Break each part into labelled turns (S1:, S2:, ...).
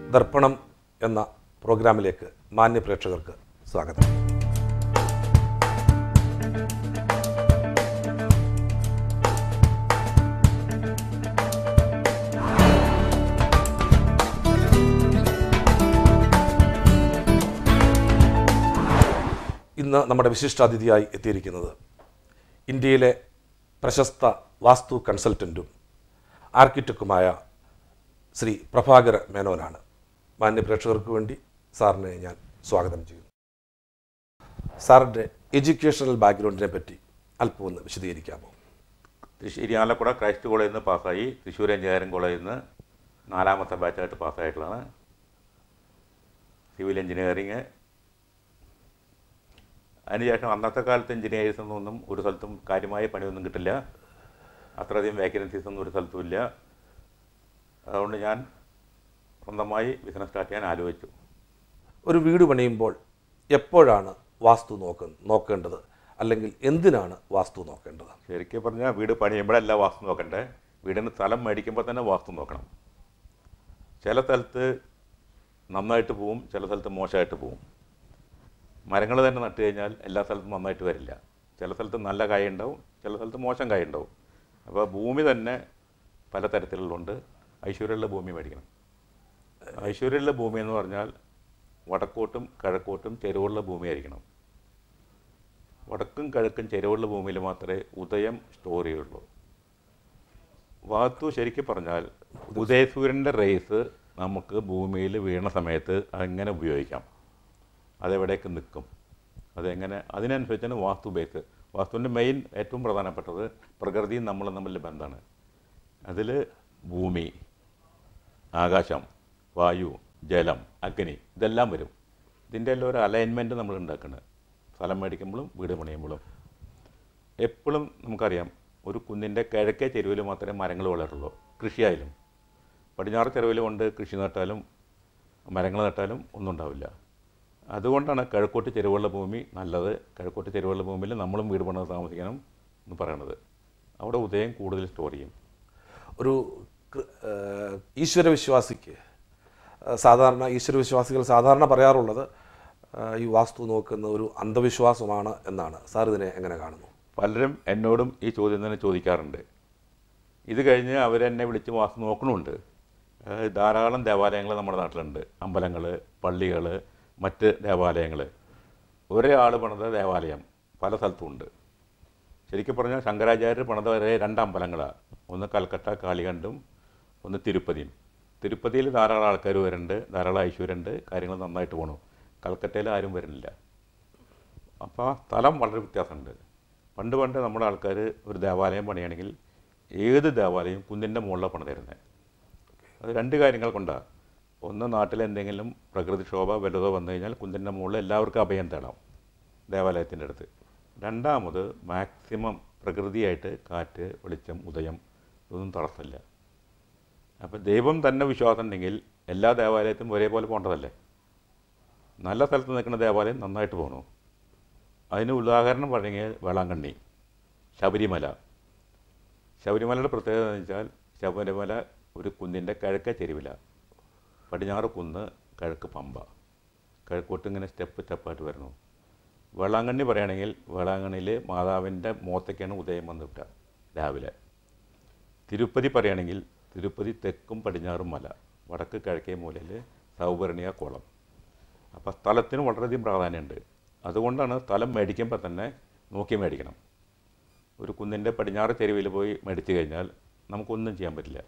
S1: ദർപ്പണം എന്ന പ്രോഗ്രാമിലേക്ക് മാന്യ പ്രേക്ഷകർക്ക് സ്വാഗതം ഇന്ന് നമ്മുടെ വിശിഷ്ടാതിഥിയായി എത്തിയിരിക്കുന്നത് ഇന്ത്യയിലെ പ്രശസ്ത വാസ്തു കൺസൾട്ടൻറ്റും ആർക്കിടെക്റ്റുമായ ശ്രീ പ്രഭാകര മേനോനാണ് മാന്യ പ്രേക്ഷകർക്ക് വേണ്ടി സാറിനെ ഞാൻ സ്വാഗതം ചെയ്യുന്നു സാറിൻ്റെ എഡ്യൂക്കേഷണൽ ബാക്ക്ഗ്രൗണ്ടിനെ പറ്റി അല്പം ഒന്ന് വിശദീകരിക്കാമോ
S2: തൃശ്ശേരി ആലക്കുട ക്രൈസ്റ്റ് കോളേജിൽ നിന്ന് പാസ്സായി തൃശ്ശൂർ എഞ്ചിനീയറിംഗ് കോളേജിൽ നിന്ന് നാലാമത്തെ ബാച്ചായിട്ട് പാസ്സായിട്ടുള്ളതാണ് സിവിൽ എഞ്ചിനീയറിങ് അതിനുശേഷം അന്നത്തെ കാലത്ത് എഞ്ചിനീയേഴ്സ് ഒന്നും ഒരു സ്ഥലത്തും കാര്യമായ പണിയൊന്നും കിട്ടില്ല അത്രയധികം വേക്കൻസീസ് ഒന്നും ഒരു സ്ഥലത്തും ഇല്ല അതുകൊണ്ട് ഞാൻ സ്വന്തമായി ബിസിനസ് സ്റ്റാർട്ട് ചെയ്യാൻ ആലോചിച്ചു
S1: ഒരു വീട് പണിയുമ്പോൾ എപ്പോഴാണ് വാസ്തു നോക്ക നോക്കേണ്ടത് അല്ലെങ്കിൽ എന്തിനാണ് വാസ്തു നോക്കേണ്ടത്
S2: ശരിക്കും പറഞ്ഞാൽ വീട് പണിയുമ്പോഴല്ല വാസ്തു നോക്കണ്ടേ വീടിന് സ്ഥലം മേടിക്കുമ്പോൾ തന്നെ വാസ്തു നോക്കണം ചില സ്ഥലത്ത് നന്നായിട്ട് പോവും ചില സ്ഥലത്ത് മോശമായിട്ട് പോവും മരങ്ങൾ തന്നെ നട്ട് കഴിഞ്ഞാൽ എല്ലാ സ്ഥലത്തും നന്നായിട്ട് വരില്ല ചില സ്ഥലത്ത് നല്ല കായ ഉണ്ടാവും ചില സ്ഥലത്ത് മോശം കായ ഉണ്ടാവും അപ്പോൾ ഭൂമി തന്നെ പല തരത്തിലുള്ളതുകൊണ്ട് ഐശ്വര്യമുള്ള ഭൂമി മേടിക്കണം ഐശ്വര്യമുള്ള ഭൂമി എന്ന് പറഞ്ഞാൽ വടക്കോട്ടും കിഴക്കോട്ടും ചെരുവുള്ള ഭൂമിയായിരിക്കണം വടക്കും കിഴക്കും ചെരുവുള്ള ഭൂമിയിൽ മാത്രമേ ഉദയം സ്റ്റോർ ചെയ്യുള്ളൂ വാസ്തു ശരിക്കും പറഞ്ഞാൽ ഉദയസൂര്യൻ്റെ റേസ് നമുക്ക് ഭൂമിയിൽ വീണ സമയത്ത് അങ്ങനെ ഉപയോഗിക്കാം അതെവിടേക്ക് നിൽക്കും അതെങ്ങനെ അതിനനുസരിച്ചാണ് വാസ്തു ബേസ് വാസ്തുവിൻ്റെ മെയിൻ ഏറ്റവും പ്രധാനപ്പെട്ടത് പ്രകൃതിയും നമ്മളും തമ്മിലുള്ള ബന്ധമാണ് അതിൽ ഭൂമി ആകാശം വായു ജലം അഗ്നി ഇതെല്ലാം വരും ഇതിൻ്റെ എല്ലാം ഒരു അലൈൻമെൻറ്റ് നമ്മൾ ഉണ്ടാക്കുന്നത് സ്ഥലം മേടിക്കുമ്പോഴും വീട് പണിയുമ്പോഴും എപ്പോഴും നമുക്കറിയാം ഒരു കുന്നിൻ്റെ കിഴക്കേ ചെരുവിൽ മാത്രമേ മരങ്ങൾ വളരുള്ളൂ കൃഷിയായാലും പടിഞ്ഞാറ് ചെരുവിൽ കൊണ്ട് കൃഷി നട്ടാലും മരങ്ങൾ നട്ടാലും ഒന്നും ഉണ്ടാവില്ല അതുകൊണ്ടാണ് കിഴക്കോട്ട് ചെരുവുള്ള ഭൂമി നല്ലത് കിഴക്കോട്ട് ചെരുവുള്ള ഭൂമിയിൽ നമ്മളും വീട് പണിത് താമസിക്കണം എന്ന് പറയണത് അവിടെ ഉദയം കൂടുതൽ സ്റ്റോർ ചെയ്യും
S1: ഒരു കൃ- ഏഹ് ഈശ്വരവിശ്വാസിക്ക് ഏഹ് സാധാരണ ഈശ്വരവിശ്വാസികൾ സാധാരണ പറയാറുള്ളത് ഏഹ് ഈ വാസ്തു നോക്കുന്ന ഒരു അന്ധവിശ്വാസമാണ് എന്നാണ് സാർ ഇതിനെ എങ്ങനെ കാണുന്നു
S2: പലരും എന്നോടും ഈ ചോദ്യം തന്നെ ചോദിക്കാറുണ്ട് ഇത് കഴിഞ്ഞ് അവരെന്നെ വിളിച്ച് വാസ്തു നോക്കണമുണ്ട് ഏഹ് ധാരാളം ദേവാലയങ്ങൾ നമ്മുടെ നാട്ടിലുണ്ട് അമ്പലങ്ങൾ പള്ളികൾ മറ്റ് ദേവാലയങ്ങൾ ഒരേ ആൾ പണിത ദേവാലയം പല സ്ഥലത്തും ഉണ്ട് ശരിക്കും പറഞ്ഞാൽ ശങ്കരാചാര്യർ പണിത ഒരേ രണ്ട് അമ്പലങ്ങളാണ് ഒന്ന് കൽക്കട്ട കാളികണ്ടും ഒന്ന് തിരുപ്പതിയും തിരുപ്പതിയിൽ ധാരാളം ആൾക്കാർ വരുന്നുണ്ട് ധാരാളം ഐശ്വര്യമുണ്ട് കാര്യങ്ങൾ നന്നായിട്ട് പോണു കൽക്കട്ടയിൽ ആരും വരുന്നില്ല അപ്പോൾ ആ സ്ഥലം വളരെ വ്യത്യാസമുണ്ട് പണ്ട് പണ്ട് നമ്മുടെ ആൾക്കാർ ഒരു ദേവാലയം പണിയാണെങ്കിൽ ഏത് ദേവാലയം കുന്നിൻ്റെ മുകളിലാണ് പണിതരുന്നത് അത് രണ്ട് കാര്യങ്ങൾ കൊണ്ടാണ് ഒന്ന് നാട്ടിൽ എന്തെങ്കിലും പ്രകൃതിക്ഷോഭ വലുതോ വന്നു കഴിഞ്ഞാൽ കുന്നിൻ്റെ മുകളിൽ എല്ലാവർക്കും അഭയം തേടാം ദേവാലയത്തിൻ്റെ അടുത്ത് രണ്ടാമത് മാക്സിമം പ്രകൃതിയായിട്ട് കാറ്റ് വെളിച്ചം ഉദയം ഇതൊന്നും തടസ്സമില്ല അപ്പോൾ ദൈവം തന്നെ വിശ്വാസം ഉണ്ടെങ്കിൽ എല്ലാ ദേവാലയത്തിലും ഒരേപോലെ പോകേണ്ടതല്ലേ നല്ല സ്ഥലത്ത് നിൽക്കുന്ന ദേവാലയം നന്നായിട്ട് പോകണു അതിന് ഉദാഹരണം പറഞ്ഞെങ്കിൽ വേളാങ്കണ്ണി ശബരിമല ശബരിമലയുടെ പ്രത്യേകത എന്ന് വെച്ചാൽ ശബരിമല ഒരു കുന്നിൻ്റെ കിഴക്കേ ചെരുവില പടിഞ്ഞാറ് കുന്ന് കിഴക്ക് പമ്പ കിഴക്കോട്ട് ഇങ്ങനെ സ്റ്റെപ്പ് സ്റ്റെപ്പായിട്ട് വരുന്നു വേളാങ്കണ്ണി പറയുകയാണെങ്കിൽ വേളാങ്കണ്ണിയിൽ മാതാവിൻ്റെ മുഖത്തേക്കാണ് ഉദയം വന്ന് വിട്ടുക രാവിലെ തിരുപ്പതി പറയുകയാണെങ്കിൽ തിരുപ്പതി തെക്കും പടിഞ്ഞാറും മല വടക്ക് കിഴക്കേ മൂലയിൽ സൗപർണിക കുളം അപ്പോൾ സ്ഥലത്തിന് വളരെയധികം പ്രാധാന്യമുണ്ട് അതുകൊണ്ടാണ് സ്ഥലം മേടിക്കുമ്പോൾ തന്നെ നോക്കി മേടിക്കണം ഒരു കുന്നിൻ്റെ പടിഞ്ഞാറ് ചെരുവിൽ പോയി മേടിച്ചു കഴിഞ്ഞാൽ നമുക്കൊന്നും ചെയ്യാൻ പറ്റില്ല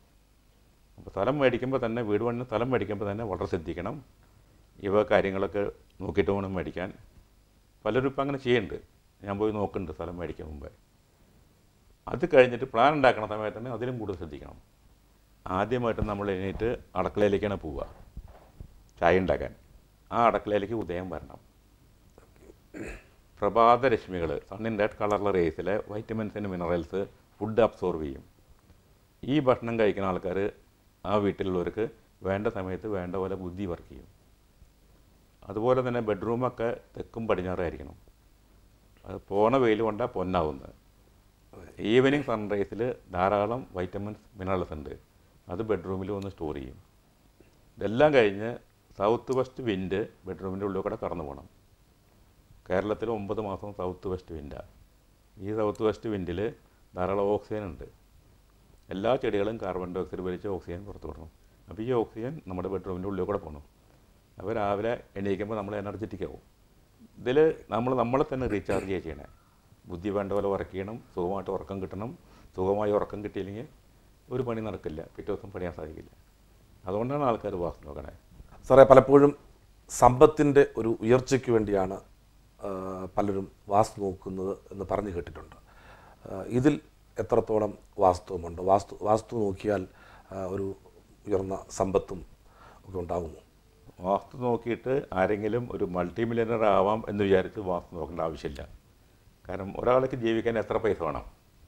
S2: അപ്പോൾ സ്ഥലം മേടിക്കുമ്പോൾ തന്നെ വീട് പണിന് സ്ഥലം മേടിക്കുമ്പോൾ തന്നെ വളരെ ശ്രദ്ധിക്കണം ഇവ കാര്യങ്ങളൊക്കെ നോക്കിയിട്ട് വേണം മേടിക്കാൻ പലരും ഇപ്പം അങ്ങനെ ചെയ്യുന്നുണ്ട് ഞാൻ പോയി നോക്കുന്നുണ്ട് സ്ഥലം മേടിക്കാൻ മുമ്പേ അത് കഴിഞ്ഞിട്ട് പ്ലാൻ ഉണ്ടാക്കണ സമയത്ത് തന്നെ അതിലും കൂടുതൽ ശ്രദ്ധിക്കണം ആദ്യമായിട്ട് നമ്മൾ എണീറ്റ് അടുക്കളയിലേക്കാണ് പോവുക ചായ ഉണ്ടാക്കാൻ ആ അടുക്കളയിലേക്ക് ഉദയം വരണം പ്രഭാത രശ്മികൾ സണ്ണിൻ്റെ കളറുള്ള റേസിലെ vitamins and minerals food absorb ചെയ്യും ഈ ഭക്ഷണം കഴിക്കുന്ന ആൾക്കാർ ആ വീട്ടിലുള്ളവർക്ക് വേണ്ട സമയത്ത് വേണ്ട പോലെ ബുദ്ധി വർക്ക് ചെയ്യും അതുപോലെ തന്നെ ബെഡ്റൂമൊക്കെ തെക്കും പടിഞ്ഞാറായിരിക്കണം അത് പോണ വെയിൽ കൊണ്ടാണ് പൊന്നാവുന്നത് ഈവനിങ് സൺറൈസിൽ ധാരാളം വൈറ്റമിൻസ് മിനറൽസ് ഉണ്ട് അത് ബെഡ്റൂമിൽ വന്ന് സ്റ്റോർ ചെയ്യും ഇതെല്ലാം കഴിഞ്ഞ് സൗത്ത് വെസ്റ്റ് വിൻഡ് ബെഡ്റൂമിൻ്റെ ഉള്ളിൽ കൂടെ കടന്നു പോകണം കേരളത്തിൽ ഒമ്പത് മാസം സൗത്ത് വെസ്റ്റ് വിൻഡാണ് ഈ സൗത്ത് വെസ്റ്റ് വിൻഡിൽ ധാരാളം ഓക്സിജൻ ഉണ്ട് എല്ലാ ചെടികളും കാർബൺ ഡൈ ഓക്സൈഡ് വലിച്ച് ഓക്സിജൻ പുറത്തു വിടണം അപ്പോൾ ഈ ഓക്സിജൻ നമ്മുടെ ബെഡ്റൂമിൻ്റെ ഉള്ളിൽ കൂടെ പോകണം അപ്പോൾ രാവിലെ എണീക്കുമ്പോൾ നമ്മൾ എനർജറ്റിക് ആവും ഇതിൽ നമ്മൾ നമ്മളെ തന്നെ റീചാർജ് ചെയ്യുക ചെയ്യണേ ബുദ്ധി വേണ്ട പോലെ വർക്ക് ചെയ്യണം സുഖമായിട്ട് ഉറക്കം കിട്ടണം സുഖമായി ഉറക്കം കിട്ടിയില്ലെങ്കിൽ ഒരു പണി നടക്കില്ല പിറ്റേ ദിവസം പണിയാൻ സാധിക്കില്ല അതുകൊണ്ടാണ് ആൾക്കാർ വാസ്തു നോക്കണേ
S1: സാറേ പലപ്പോഴും സമ്പത്തിൻ്റെ ഒരു ഉയർച്ചയ്ക്ക് വേണ്ടിയാണ് ആ, പലരും വാസ്തു നോക്കുന്നത് എന്ന് പറഞ്ഞു കേട്ടിട്ടുണ്ട് ആ, ഇതിൽ എത്രത്തോളം വാസ്തവമുണ്ട് വാസ്തു വാസ്തു നോക്കിയാൽ ആ, ഒരു ഉയർന്ന സമ്പത്തും ഒക്കെ ഉണ്ടാകുമോ
S2: വാസ്തു നോക്കിയിട്ട് ആരെങ്കിലും ഒരു മൾട്ടി മില്യണർ ആവാം എന്ന് വിചാരിച്ച് വാസ്തു നോക്കേണ്ട ആവശ്യമില്ല കാരണം ഒരാൾക്ക് ജീവിക്കാൻ എത്ര പൈസ വേണം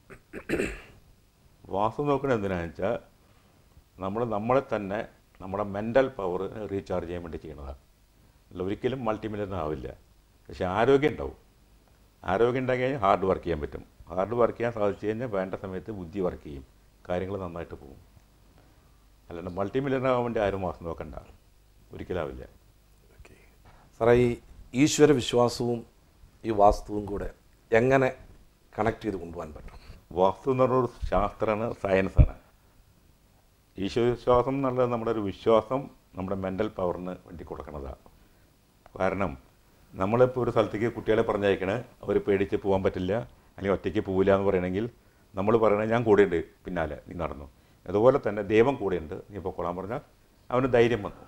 S2: വാസ്തു നോക്കുന്നത് എന്തിനാണെന്ന് വെച്ചാൽ നമ്മൾ നമ്മളെ തന്നെ നമ്മുടെ മെൻ്റൽ പവർ റീചാർജ് ചെയ്യാൻ വേണ്ടി ചെയ്യണതാണ് അല്ല ഒരിക്കലും മൾട്ടി മില്യണർ ആവില്ല പക്ഷേ ആരോഗ്യം ഉണ്ടാവും ആരോഗ്യം ഉണ്ടാക്കി കഴിഞ്ഞാൽ ഹാർഡ് വർക്ക് ചെയ്യാൻ പറ്റും ഹാർഡ് വർക്ക് ചെയ്യാൻ സാധിച്ചു കഴിഞ്ഞാൽ വേണ്ട സമയത്ത് ബുദ്ധി വർക്ക് ചെയ്യും കാര്യങ്ങൾ നന്നായിട്ട് പോകും അല്ലാണ്ട് മൾട്ടി മില്യണർ ആവാൻ വേണ്ടി ആരും വാസ്തു നോക്കണ്ട ഒരിക്കലാവില്ല
S1: ഓക്കെ സാറേ ഈ ഈശ്വര വിശ്വാസവും ഈ വാസ്തുവും കൂടെ എങ്ങനെ കണക്ട് ചെയ്ത് കൊണ്ടുപോകാൻ പറ്റും
S2: വാസ്തു എന്ന് പറഞ്ഞൊരു ശാസ്ത്രമാണ് സയൻസാണ് ഈശ്വരവിശ്വാസം എന്നുള്ളത് നമ്മുടെ ഒരു വിശ്വാസം നമ്മുടെ മെൻ്റൽ പവറിന് വേണ്ടി കൊടുക്കണതാണ് കാരണം നമ്മളിപ്പോൾ ഒരു സ്ഥലത്തേക്ക് കുട്ടികളെ പറഞ്ഞയക്കണേ അവർ പേടിച്ച് പോകാൻ പറ്റില്ല അല്ലെങ്കിൽ ഒറ്റയ്ക്ക് പോവില്ല എന്ന് പറയണമെങ്കിൽ നമ്മൾ പറയണത് ഞാൻ കൂടെയുണ്ട് പിന്നാലെ നീ നടന്നു അതുപോലെ തന്നെ ദൈവം കൂടെയുണ്ട് നീ പൊക്കോളാൻ പറഞ്ഞാൽ അവന് ധൈര്യം വന്നു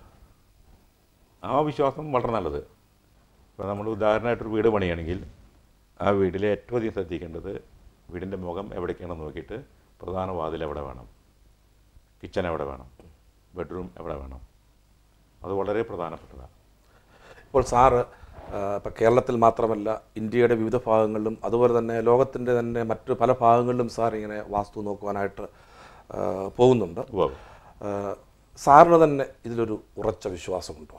S2: ആ വിശ്വാസം വളരെ നല്ലത് ഇപ്പോൾ നമ്മൾ ഉദാഹരണമായിട്ടൊരു വീട് പണിയാണെങ്കിൽ ആ വീട്ടിലെ ഏറ്റവും അധികം ശ്രദ്ധിക്കേണ്ടത് വീടിൻ്റെ മുഖം എവിടേക്കാണെന്ന് നോക്കിയിട്ട് പ്രധാന വാതിൽ എവിടെ വേണം കിച്ചൺ എവിടെ വേണം ബെഡ്റൂം എവിടെ വേണം അത് വളരെ പ്രധാനപ്പെട്ടതാണ്
S1: ഇപ്പോൾ സാറ് ഇപ്പം കേരളത്തിൽ മാത്രമല്ല ഇന്ത്യയുടെ വിവിധ ഭാഗങ്ങളിലും അതുപോലെ തന്നെ ലോകത്തിൻ്റെ തന്നെ മറ്റ് പല ഭാഗങ്ങളിലും സാർ ഇങ്ങനെ വാസ്തു നോക്കുവാനായിട്ട് ആ, പോകുന്നുണ്ട്
S2: ഉവ്വ്.
S1: ആ, സാറിന് തന്നെ ഇതിലൊരു ഉറച്ച വിശ്വാസമുണ്ടോ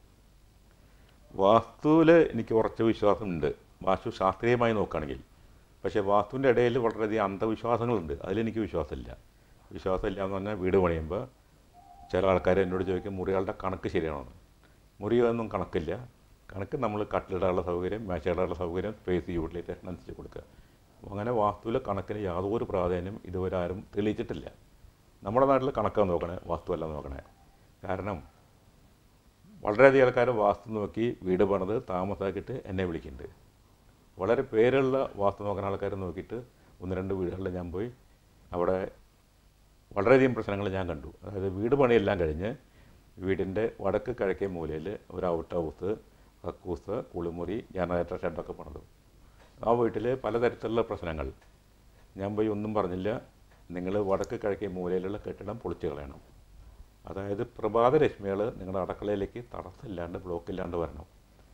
S2: വാസ്തുവിൽ എനിക്ക് ഉറച്ച വിശ്വാസമുണ്ട് വാസ്തു ശാസ്ത്രീയമായി നോക്കുകയാണെങ്കിൽ പക്ഷേ വാസ്തുവിൻ്റെ ഇടയിൽ വളരെയധികം അന്ധവിശ്വാസങ്ങളുണ്ട് അതിലെനിക്ക് വിശ്വാസമില്ല വിശ്വാസമില്ല എന്ന് പറഞ്ഞാൽ വീട് പണിയുമ്പോൾ ചില ആൾക്കാർ എന്നോട് ചോദിക്കും മുറികളുടെ കണക്ക് ശരിയാണോ എന്ന്. മുറിയൊന്നും കണക്കില്ല കണക്ക് നമ്മൾ കട്ടിലിടാനുള്ള സൗകര്യം മേശയിടാനുള്ള സൗകര്യം സ്പേസ് യൂട്ടിലൈസേഷൻ അനുസരിച്ച് കൊടുക്കുക അങ്ങനെ വാസ്തുവിലെ കണക്കിന് യാതൊരു പ്രാധാന്യം ഇതുവരെ ആരും തെളിയിച്ചിട്ടില്ല നമ്മുടെ നാട്ടിൽ കണക്കാണ് നോക്കണേ വാസ്തുവല്ല നോക്കണേ കാരണം വളരെയധികം ആൾക്കാർ വാസ്തു നോക്കി വീട് പണിത് താമസാക്കിയിട്ട് എന്നെ വിളിക്കുന്നുണ്ട് വളരെ പേരുള്ള വാസ്തു നോക്കുന്ന ആൾക്കാർ നോക്കിയിട്ട് ഒന്ന് രണ്ട് വീടുകളിൽ ഞാൻ പോയി അവിടെ വളരെയധികം പ്രശ്നങ്ങൾ ഞാൻ കണ്ടു അതായത് വീട് പണിയെല്ലാം കഴിഞ്ഞ് വീടിൻ്റെ വടക്ക് കിഴക്കേ മൂലയിൽ ഒരു ഔട്ട് ഹൗസ് കക്കൂസ് കുളിമുറി ജനറേറ്റർ ഷെഡൊക്കെ പണിതു ആ വീട്ടിൽ പലതരത്തിലുള്ള പ്രശ്നങ്ങൾ ഞാൻ പോയി ഒന്നും പറഞ്ഞില്ല നിങ്ങൾ വടക്ക് കിഴക്കേ മൂലയിലുള്ള കെട്ടിടം പൊളിച്ചു കളയണം അതായത് പ്രഭാത രശ്മികൾ നിങ്ങളുടെ അടുക്കളയിലേക്ക് തടസ്സമില്ലാണ്ട് ബ്ലോക്കില്ലാണ്ട് വരണം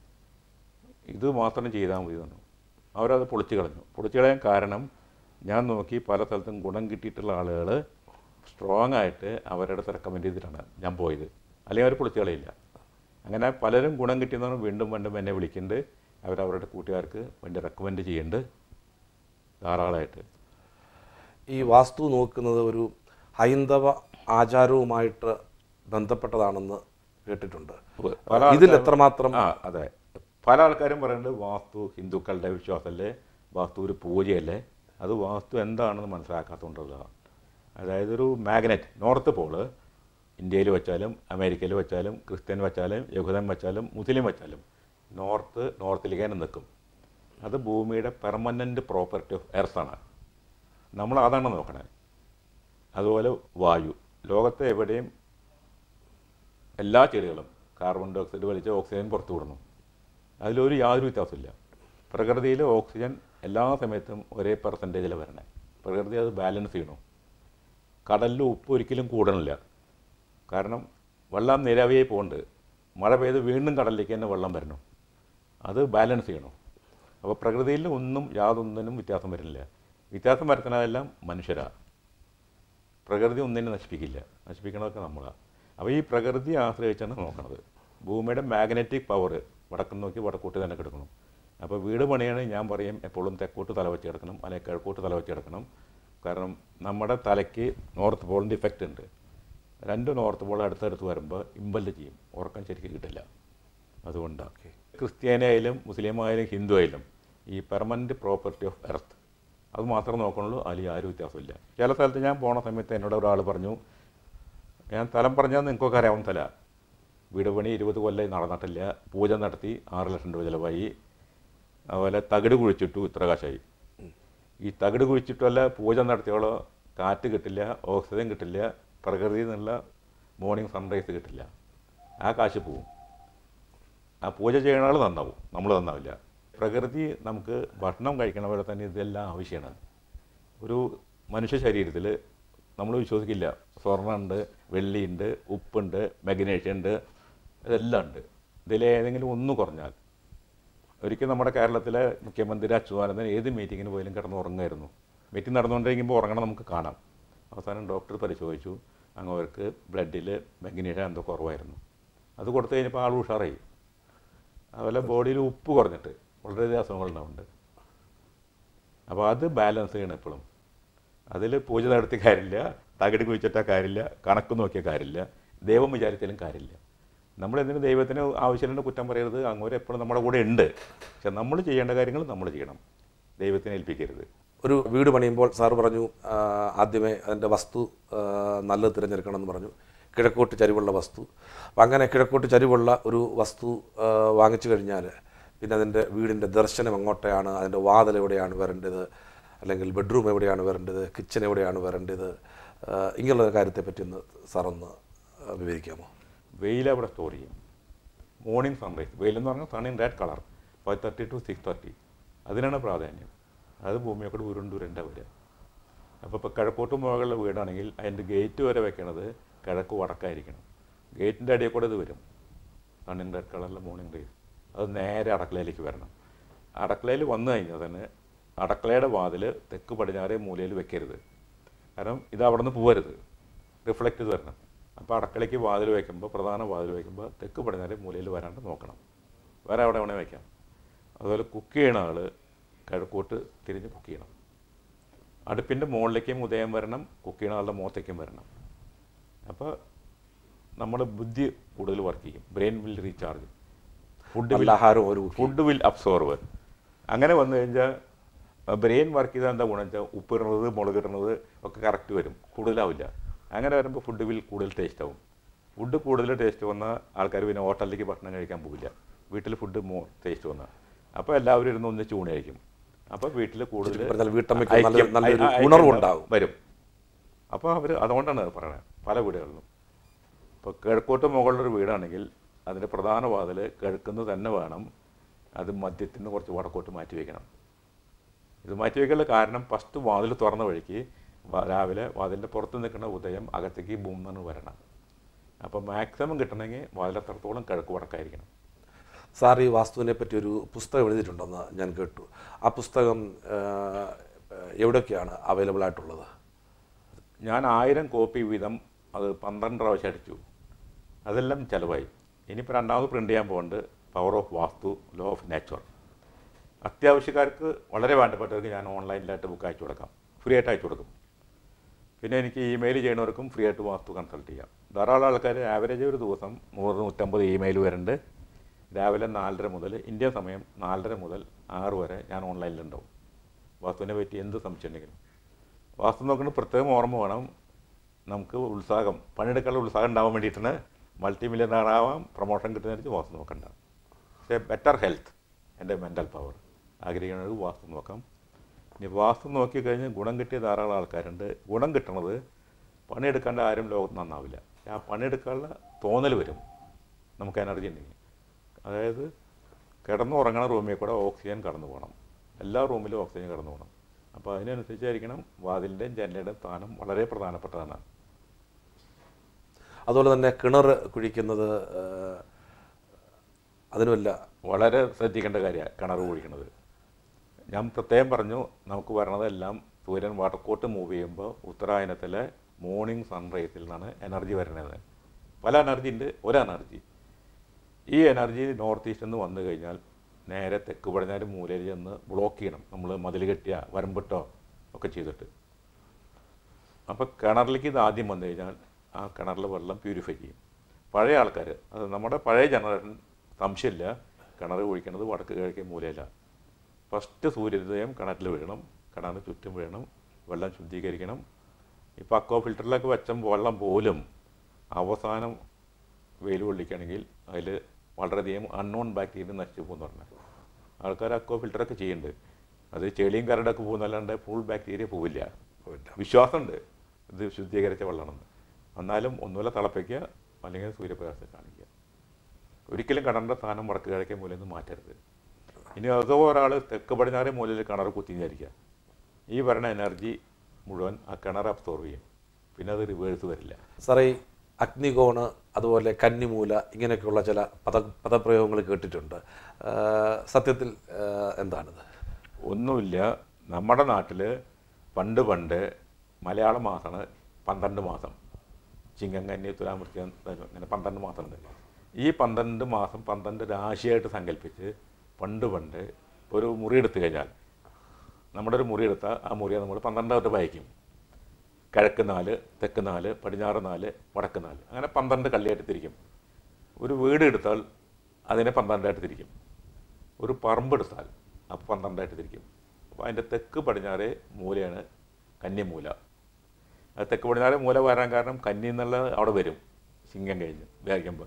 S2: ഇത് മാത്രം ചെയ്താൽ മതി തന്നു അവരത് പൊളിച്ചു കളഞ്ഞു പൊളിച്ചു കളയാൻ കാരണം ഞാൻ നോക്കി പല സ്ഥലത്തും ഗുണം കിട്ടിയിട്ടുള്ള ആളുകൾ സ്ട്രോങ് ആയിട്ട് അവരുടെ അടുത്ത് റെക്കമെൻഡ് ചെയ്തിട്ടാണ് ഞാൻ പോയത് അല്ലെങ്കിൽ അവർ പൊളിച്ചു കളയില്ല അങ്ങനെ പലരും ഗുണം കിട്ടിയെന്നാണ് വീണ്ടും വീണ്ടും എന്നെ വിളിക്കുന്നുണ്ട് അവരവരുടെ കൂട്ടുകാർക്ക് വേണ്ടി റെക്കമെൻഡ് ചെയ്യുന്നുണ്ട് ധാരാളമായിട്ട്
S1: ഈ വാസ്തു നോക്കുന്നത് ഒരു ഹൈന്ദവ ആചാരവുമായിട്ട് ബന്ധപ്പെട്ടതാണെന്ന് കേട്ടിട്ടുണ്ട്
S2: പല
S1: ഇതിൽ
S2: ആൾക്കാരും-
S1: എത്രമാത്രം
S2: ആ അതെ പല ആൾക്കാരും പറയുന്നത് വാസ്തു ഹിന്ദുക്കളുടെ വിശ്വാസമല്ലേ വാസ്തു ഒരു പൂജയല്ലേ അത് വാസ്തു എന്താണെന്ന് മനസ്സിലാക്കാത്തതുകൊണ്ടുള്ളതാണ് അതായത് ഒരു മാഗ്നറ്റ് നോർത്ത് പോള് ഇന്ത്യയിൽ വെച്ചാലും അമേരിക്കയിൽ വെച്ചാലും ക്രിസ്ത്യൻ വെച്ചാലും യഹൂദൻ വെച്ചാലും മുസ്ലിം വെച്ചാലും നോർത്ത് നോർത്തിലേക്ക് തന്നെ നിൽക്കും അത് ഭൂമിയുടെ പെർമനൻ്റ് പ്രോപ്പർട്ടി ഓഫ് എർത്താണ് നമ്മൾ അതാണ് നോക്കണേ അതുപോലെ വായു ലോകത്തെ എവിടെയും എല്ലാ ചെടികളും കാർബൺ ഡൈ ഓക്സൈഡ് വലിച്ച് ഓക്സിജൻ പുറത്തു വിടുന്നു അതിലൊരു യാതൊരു വ്യത്യാസമില്ല പ്രകൃതിയിൽ ഓക്സിജൻ എല്ലാ സമയത്തും ഒരേ പെർസെൻറ്റേജിൽ വരണേ പ്രകൃതി അത് ബാലൻസ് ചെയ്യണം കടലിൽ ഉപ്പ് ഒരിക്കലും കൂടണില്ല കാരണം വെള്ളം നിരവയായി പോകുന്നുണ്ട് മഴ പെയ്ത് വീണ്ടും കടലിലേക്ക് തന്നെ വെള്ളം വരണം അത് ബാലൻസ് ചെയ്യണം അപ്പോൾ പ്രകൃതിയിൽ ഒന്നും യാതൊന്നിനും വ്യത്യാസം വരുന്നില്ല വ്യത്യാസം വരുത്തുന്നതെല്ലാം മനുഷ്യരാണ് പ്രകൃതി ഒന്നിനെ നശിപ്പിക്കില്ല നശിപ്പിക്കണതൊക്കെ നമ്മളാണ് അപ്പോൾ ഈ പ്രകൃതി ആശ്രയിച്ചാണ് നോക്കണത് ഭൂമിയുടെ മാഗ്നറ്റിക് പവർ വടക്കും നോക്കി വടക്കോട്ട് തന്നെ കിടക്കണം അപ്പോൾ വീട് പണിയാണെങ്കിൽ ഞാൻ പറയും എപ്പോഴും തെക്കോട്ട് തല വെച്ച് കിടക്കണം അല്ലെങ്കിൽ കിഴക്കോട്ട് തല വെച്ച് കിടക്കണം കാരണം നമ്മുടെ തലയ്ക്ക് നോർത്ത് പോളിൻ്റെ ഇഫക്റ്റ് ഉണ്ട് രണ്ട് നോർത്ത് പോൾ അടുത്തടുത്ത് വരുമ്പോൾ ഇമ്പല് ചെയ്യും ഉറക്കം ശരിക്കും കിട്ടില്ല അതുകൊണ്ടാണ് ക്രിസ്ത്യാനിയായാലും മുസ്ലിം ആയാലും ഹിന്ദു ആയാലും ഈ പെർമനൻറ്റ് പ്രോപ്പർട്ടി ഓഫ് എർത്ത് അത് മാത്രമേ നോക്കണുള്ളൂ അതിൽ ആരും വ്യത്യാസമില്ല ചില സ്ഥലത്ത് ഞാൻ പോണ സമയത്ത് എന്നോട് ഒരാൾ പറഞ്ഞു ഞാൻ സ്ഥലം പറഞ്ഞാൽ നിങ്ങൾക്കൊക്കെ അറിയാവുന്ന സ്ഥല വീട് പണി ഇരുപത് കൊല്ലം നടന്നിട്ടില്ല പൂജ നടത്തി ആറ് ലക്ഷം രൂപ ചിലവായി അതുപോലെ തകിട് കുഴിച്ചിട്ടു ഇത്ര കാശായി ഈ തകിട് കുഴിച്ചിട്ടല്ല പൂജ നടത്തിയോളോ കാറ്റ് കിട്ടില്ല ഓക്സിജൻ കിട്ടില്ല പ്രകൃതിയിൽ നിന്നുള്ള മോർണിംഗ് സൺറൈസ് കിട്ടില്ല ആ കാശ് പോവും ആ പൂജ ചെയ്യുന്ന ആൾ നന്നാവും നമ്മൾ നന്നാവില്ല പ്രകൃതി നമുക്ക് ഭക്ഷണം കഴിക്കണ പോലെ തന്നെ ഇതെല്ലാം ആവശ്യമാണ് ഒരു മനുഷ്യ ശരീരത്തിൽ നമ്മൾ വിശ്വസിക്കില്ല സ്വർണ്ണമുണ്ട് വെള്ളിയുണ്ട് ഉപ്പുണ്ട് മഗ്നേഷ്യം ഉണ്ട് ഇതെല്ലാം ഉണ്ട് ഇതിലേതെങ്കിലും ഒന്ന് കുറഞ്ഞാൽ ഒരിക്കൽ നമ്മുടെ കേരളത്തിലെ മുഖ്യമന്ത്രി അച്യുതാനന്ദൻ ഏത് മീറ്റിങ്ങിന് പോയാലും കിടന്ന് ഉറങ്ങായിരുന്നു മീറ്റിംഗ് നടന്നുകൊണ്ടിരിക്കുമ്പോൾ ഉറങ്ങണം നമുക്ക് കാണാം അവസാനം ഡോക്ടർ പരിശോധിച്ചു അങ്ങ് അവർക്ക് ബ്ലഡിൽ മഗ്നീഷ്യം എന്തോ കുറവായിരുന്നു അത് കൊടുത്തു കഴിഞ്ഞപ്പോൾ ആൾ ഉഷാറായി അതുപോലെ ബോഡിയിൽ ഉപ്പ് കുറഞ്ഞിട്ട് വളരെയധികം അസുഖങ്ങളുണ്ടാവുന്നുണ്ട് അപ്പോൾ അത് ബാലൻസ് ചെയ്യണം എപ്പോഴും അതിൽ പൂജ നടത്തിയ കാര്യമില്ല തകിട് കുഴിച്ചിട്ടാൽ കാര്യമില്ല കണക്ക് നോക്കിയ കാര്യമില്ല ദൈവം വിചാരിച്ചാലും കാര്യമില്ല നമ്മൾ എന്തിനു ദൈവത്തിന് ആവശ്യമില്ല കുറ്റം പറയരുത് അങ്ങോട്ട് എപ്പോഴും നമ്മുടെ കൂടെ ഉണ്ട് പക്ഷെ നമ്മൾ ചെയ്യേണ്ട കാര്യങ്ങൾ നമ്മൾ ചെയ്യണം ദൈവത്തിനെ ഏൽപ്പിക്കരുത്
S1: ഒരു വീട് പണിയുമ്പോൾ സാർ പറഞ്ഞു ആ, ആദ്യമേ അതിൻ്റെ വസ്തു ആ, നല്ലത് തിരഞ്ഞെടുക്കണം എന്ന് പറഞ്ഞു കിഴക്കോട്ട് ചരിവുള്ള വസ്തു അപ്പം അങ്ങനെ കിഴക്കോട്ട് ചരിവുള്ള ഒരു വസ്തു ആ, വാങ്ങിച്ചു കഴിഞ്ഞാൽ പിന്നെ അതിൻ്റെ വീടിൻ്റെ ദർശനം എങ്ങോട്ടെയാണ് അതിൻ്റെ വാതിൽ എവിടെയാണ് വരേണ്ടത് അല്ലെങ്കിൽ ബെഡ്റൂം എവിടെയാണ് വരേണ്ടത് കിച്ചൺ എവിടെയാണ് വരേണ്ടത് ആ, ഇങ്ങനെയുള്ള കാര്യത്തെപ്പറ്റി ഒന്ന് സാർ ഒന്ന് ആ, വിവരിക്കാമോ
S2: വെയിൽ അവിടെ സ്റ്റോർ ചെയ്യും മോർണിംഗ് സൺറൈസ് വെയിലെന്ന് പറഞ്ഞാൽ sun in red colour five thirty to six thirty അതിനാണ് പ്രാധാന്യം അത് ഭൂമിയൊക്കെ ഉരുണ്ടുരുണ്ട വരിക അപ്പോൾ ഇപ്പോൾ കിഴക്കോട്ട് മുകളിലുള്ള വീടാണെങ്കിൽ അതിൻ്റെ ഗേറ്റ് വരെ വെക്കണത് കിഴക്ക് വടക്കായിരിക്കണം ഗേറ്റിൻ്റെ അടിയിൽ കൂടെ ഇത് വരും സൺ ഇൻ റെഡ് കളറിലെ മോർണിംഗ് റേസ് അത് നേരെ അടക്കളയിലേക്ക് വരണം അടക്കളയിൽ വന്നു കഴിഞ്ഞാൽ തന്നെ അടക്കളയുടെ വാതിൽ തെക്ക് പടിഞ്ഞാറേ മൂലയിൽ വെക്കരുത് കാരണം ഇത് അവിടെ നിന്ന് പോകരുത് റിഫ്ലക്റ്റ് ചെയ്ത് വരണം അപ്പോൾ അടക്കളയ്ക്ക് വാതിൽ വയ്ക്കുമ്പോൾ പ്രധാന വാതിൽ വയ്ക്കുമ്പോൾ തെക്ക് പടിഞ്ഞാറേ മൂലയിൽ വരാണ്ട് നോക്കണം വേറെ എവിടെ വേണേൽ വയ്ക്കാം അതുപോലെ കുക്ക് ചെയ്യണ ആൾ കിഴക്കോട്ട് തിരിഞ്ഞ് കുക്ക് ചെയ്യണം അടുപ്പിൻ്റെ മുകളിലേക്കും ഉദയം വരണം കുക്ക് ചെയ്യണ ആളുടെ മുഖത്തേക്കും വരണം അപ്പോൾ നമ്മുടെ ബുദ്ധി കൂടുതൽ വർക്ക് ചെയ്യും ബ്രെയിൻ വിൽ റീചാർജ് ഫുഡ്
S1: നല്ല ആഹാരം ഒരു
S2: ഫുഡ് വിൽ അബ്സോർവ് അങ്ങനെ വന്നു കഴിഞ്ഞാൽ ബ്രെയിൻ വർക്ക് ചെയ്താൽ എന്താ ഗുണം വെച്ചാൽ ഉപ്പിടുന്നത് മുളകിടുന്നത് ഒക്കെ കറക്റ്റ് വരും കൂടുതലാവില്ല അങ്ങനെ വരുമ്പോൾ ഫുഡ് വിൽ കൂടുതൽ ടേസ്റ്റ് ആവും ഫുഡ് കൂടുതൽ ടേസ്റ്റ് വന്ന ആൾക്കാർ പിന്നെ ഹോട്ടലിലേക്ക് ഭക്ഷണം കഴിക്കാൻ പോകില്ല വീട്ടിൽ ഫുഡ് മോർ ടേസ്റ്റ് വന്ന അപ്പോൾ എല്ലാവരും ഇരുന്ന് ഒന്നിച്ച് ഊണായിരിക്കും അപ്പോൾ വീട്ടിൽ കൂടുതൽ
S1: പറഞ്ഞാൽ വീട്ടമ്മയ്ക്ക് നല്ല-
S2: ഐക്യം-
S1: നല്ലൊരു
S2: ഐ- ഐക്യം
S1: ഉണർവുണ്ടാവും.
S2: വരും അപ്പോൾ അവർ അതുകൊണ്ടാണ് അത് പറയുന്നത് പല വീടുകളിലും ഇപ്പോൾ കിഴക്കോട്ട് മുകളിലൊരു വീടാണെങ്കിൽ അതിൻ്റെ പ്രധാന വാതിൽ കിഴക്കുന്ന് തന്നെ വേണം അത് മധ്യത്തിൽ നിന്ന് കുറച്ച് വടക്കോട്ട് മാറ്റി വയ്ക്കണം ഇത് മാറ്റി വയ്ക്കാനുള്ള കാരണം ഫസ്റ്റ് വാതിൽ തുറന്ന വഴിക്ക് വ- രാവിലെ വാതിലിൻ്റെ പുറത്ത് നിൽക്കുന്ന ഉദയം അകത്തേക്ക് ഭൂമി നിന്ന് വരണം അപ്പോൾ മാക്സിമം കിട്ടണമെങ്കിൽ വാതിൽ അത്രത്തോളം കിഴക്ക് വടക്കായിരിക്കണം
S1: സാർ ഈ വാസ്തുവിനെ പറ്റി ഒരു പുസ്തകം എഴുതിയിട്ടുണ്ടെന്ന് ഞാൻ കേട്ടു ആ പുസ്തകം ആ, എവിടെയൊക്കെയാണ് അവൈലബിൾ ആയിട്ടുള്ളത്
S2: ഞാൻ ആയിരം കോപ്പി വീതം അത് പന്ത്രണ്ട് പ്രാവശ്യം അടിച്ചു അതെല്ലാം ചിലവായി ഇനിയിപ്പോൾ രണ്ടാമത് പ്രിൻ്റ് ചെയ്യാൻ പോകുന്നുണ്ട് power of vastu law of nature അത്യാവശ്യക്കാർക്ക് വളരെ വേണ്ടപ്പെട്ടവർക്ക് ഞാൻ ഓൺലൈനിലായിട്ട് ബുക്ക് അയച്ചു കൊടുക്കാം ഫ്രീ ആയിട്ട് അയച്ചു കൊടുക്കും പിന്നെ എനിക്ക് ഇമെയിൽ ചെയ്യണവർക്കും ഫ്രീ ആയിട്ട് വാസ്തു കൺസൾട്ട് ചെയ്യാം ധാരാളം ആൾക്കാർ ആവറേജ് ഒരു ദിവസം നൂറ് നൂറ്റമ്പത് ഇമെയിൽ വരുന്നുണ്ട് രാവിലെ നാലര മുതൽ ഇന്ത്യൻ സമയം നാലര മുതൽ ആറ് വരെ ഞാൻ ഓൺലൈനിലുണ്ടാവും വാസ്തുവിനെ പറ്റി എന്ത് സംശയം ഉണ്ടെങ്കിലും വാസ്തു നോക്കുന്നത് പ്രത്യേകം ഓർമ്മ വേണം നമുക്ക് ഉത്സാഹം പണിയെടുക്കാനുള്ള ഉത്സാഹം ഉണ്ടാവാൻ വേണ്ടിയിട്ടാണ് മൾട്ടി മില്യണർ ആവാം പ്രൊമോഷൻ കിട്ടുന്നതിന് വാസ്തു നോക്കണ്ട പക്ഷേ ബെറ്റർ ഹെൽത്ത് എൻ്റെ മെൻ്റൽ പവർ ആഗ്രഹിക്കുന്നത് വാസ്തു നോക്കാം ഇനി വാസ്തു നോക്കിക്കഴിഞ്ഞ് ഗുണം കിട്ടിയ ധാരാളം ആൾക്കാരുണ്ട് ഗുണം കിട്ടണത് പണിയെടുക്കേണ്ട ആരും ലോകത്ത് നന്നാവില്ല ആ പണിയെടുക്കാനുള്ള തോന്നൽ വരും നമുക്ക് എനർജി ഉണ്ടെങ്കിൽ അതായത് കിടന്ന് ഉറങ്ങണ റൂമിൽ കൂടെ ഓക്സിജൻ കടന്നു പോകണം എല്ലാ റൂമിലും ഓക്സിജൻ കടന്നു പോകണം അപ്പോൾ അതിനനുസരിച്ചായിരിക്കണം വാതിലിൻ്റെയും ജനലുടെയും സ്ഥാനം വളരെ പ്രധാനപ്പെട്ടതാണ്
S1: അതുപോലെ തന്നെ കിണർ കുഴിക്കുന്നത് ആ, അതിനുമല്ല
S2: വളരെ ശ്രദ്ധിക്കേണ്ട കാര്യമാണ് കിണർ കുഴിക്കണത് ഞാൻ പ്രത്യേകം പറഞ്ഞു നമുക്ക് വരണതെല്ലാം സൂര്യൻ വടക്കോട്ട് മൂവ് ചെയ്യുമ്പോൾ ഉത്തരായനത്തിലെ മോർണിംഗ് സൺറൈസിൽ നിന്നാണ് എനർജി വരുന്നത് പല എനർജി ഉണ്ട് ഒരു എനർജി ഈ എനർജി നോർത്ത് ഈസ്റ്റിൽ നിന്ന് വന്നു കഴിഞ്ഞാൽ നേരെ തെക്ക് പടിഞ്ഞാറ് മൂലയിൽ ചെന്ന് ബ്ലോക്ക് ചെയ്യണം നമ്മൾ മതിൽ കെട്ടിയ വരമ്പിട്ടോ ഒക്കെ ചെയ്തിട്ട് അപ്പോൾ കിണറിലേക്ക് ഇത് ആദ്യം വന്നു കഴിഞ്ഞാൽ ആ കിണറിലെ വെള്ളം പ്യൂരിഫൈ ചെയ്യും പഴയ ആൾക്കാർ അത് നമ്മുടെ പഴയ ജനറേഷൻ സംശയമില്ല കിണർ കുഴിക്കുന്നത് വടക്ക് കിഴക്കേ മൂലയില്ല ഫസ്റ്റ് സൂര്യോദയം കിണറ്റിൽ വീഴണം കിണറിന് ചുറ്റും വീഴണം വെള്ളം ശുദ്ധീകരിക്കണം ഇപ്പോൾ അക്വ ഫിൽറ്ററിലൊക്കെ വെച്ച വെള്ളം പോലും അവസാനം വെയിൽ കൊള്ളിക്കുകയാണെങ്കിൽ അതിൽ വളരെയധികം അൺനോൺ ബാക്ടീരിയ നശിച്ചു പോകുന്നു പറഞ്ഞാൽ ആൾക്കാർ അക്വ ഫിൽറ്ററൊക്കെ ചെയ്യുന്നുണ്ട് അത് ചെളിയും കരടൊക്കെ പോകുന്നല്ലാണ്ട് ഫുൾ ബാക്ടീരിയ പോവില്ല
S1: പോവില്ല.
S2: വിശ്വാസമുണ്ട് ഇത് ശുദ്ധീകരിച്ച വെള്ളമാണെന്ന് എന്നാലും ഒന്നുമില്ല തിളപ്പിക്കുക അല്ലെങ്കിൽ സൂര്യപ്രകാശത്തെ കാണിക്കുക ഒരിക്കലും കിണറിൻ്റെ സ്ഥാനം വടക്ക് കിഴക്കേ മൂലയിൽ നിന്ന് മാറ്റരുത് ഇനി അതോ ഒരാൾ തെക്ക് പടിഞ്ഞാറേ മൂലയിൽ കിണർ കുത്തി വിചാരിക്കുക ഈ വരണ എനർജി മുഴുവൻ ആ കിണർ അബ്സോർവ് ചെയ്യും പിന്നെ അത് റിവേഴ്സ് വരില്ല
S1: സാറേ ഈ അഗ്നികോണ് അതുപോലെ കന്നിമൂല ഇങ്ങനെയൊക്കെയുള്ള ചില പദ പദപ്രയോഗങ്ങൾ കേട്ടിട്ടുണ്ട് ആ, സത്യത്തിൽ ആ, എന്താണിത്
S2: ഒന്നുമില്ല നമ്മുടെ നാട്ടിൽ പണ്ട് പണ്ട് മലയാള മാസമാണ് പന്ത്രണ്ട് മാസം ചിങ്ങം കന്നി തുലാമൃത്യം അങ്ങനെ പന്ത്രണ്ട് മാസമുണ്ട് ഈ പന്ത്രണ്ട് മാസം പന്ത്രണ്ട് രാശിയായിട്ട് സങ്കല്പിച്ച് പണ്ട് പണ്ട് ഒരു മുറി എടുത്തു കഴിഞ്ഞാൽ നമ്മുടെ ഒരു മുറി എടുത്താൽ ആ മുറിയെ നമ്മൾ പന്ത്രണ്ടായിട്ട് വായിക്കും കിഴക്ക് നാല് തെക്ക് നാല് പടിഞ്ഞാറ് നാല് വടക്ക് നാല് അങ്ങനെ പന്ത്രണ്ട് കള്ളിയായിട്ട് തിരിക്കും ഒരു വീട് എടുത്താൽ അതിനെ പന്ത്രണ്ടായിട്ട് തിരിക്കും ഒരു പറമ്പെടുത്താൽ അപ്പോൾ പന്ത്രണ്ടായിട്ട് തിരിക്കും അപ്പോൾ അതിൻ്റെ തെക്ക് പടിഞ്ഞാറേ മൂലയാണ് കന്നിമൂല അത് തെക്ക് പടിഞ്ഞാറേ മൂല വരാൻ കാരണം കന്നി എന്നുള്ള അവിടെ വരും സിംഗം കഴിഞ്ഞ് വ്യാപിക്കുമ്പോൾ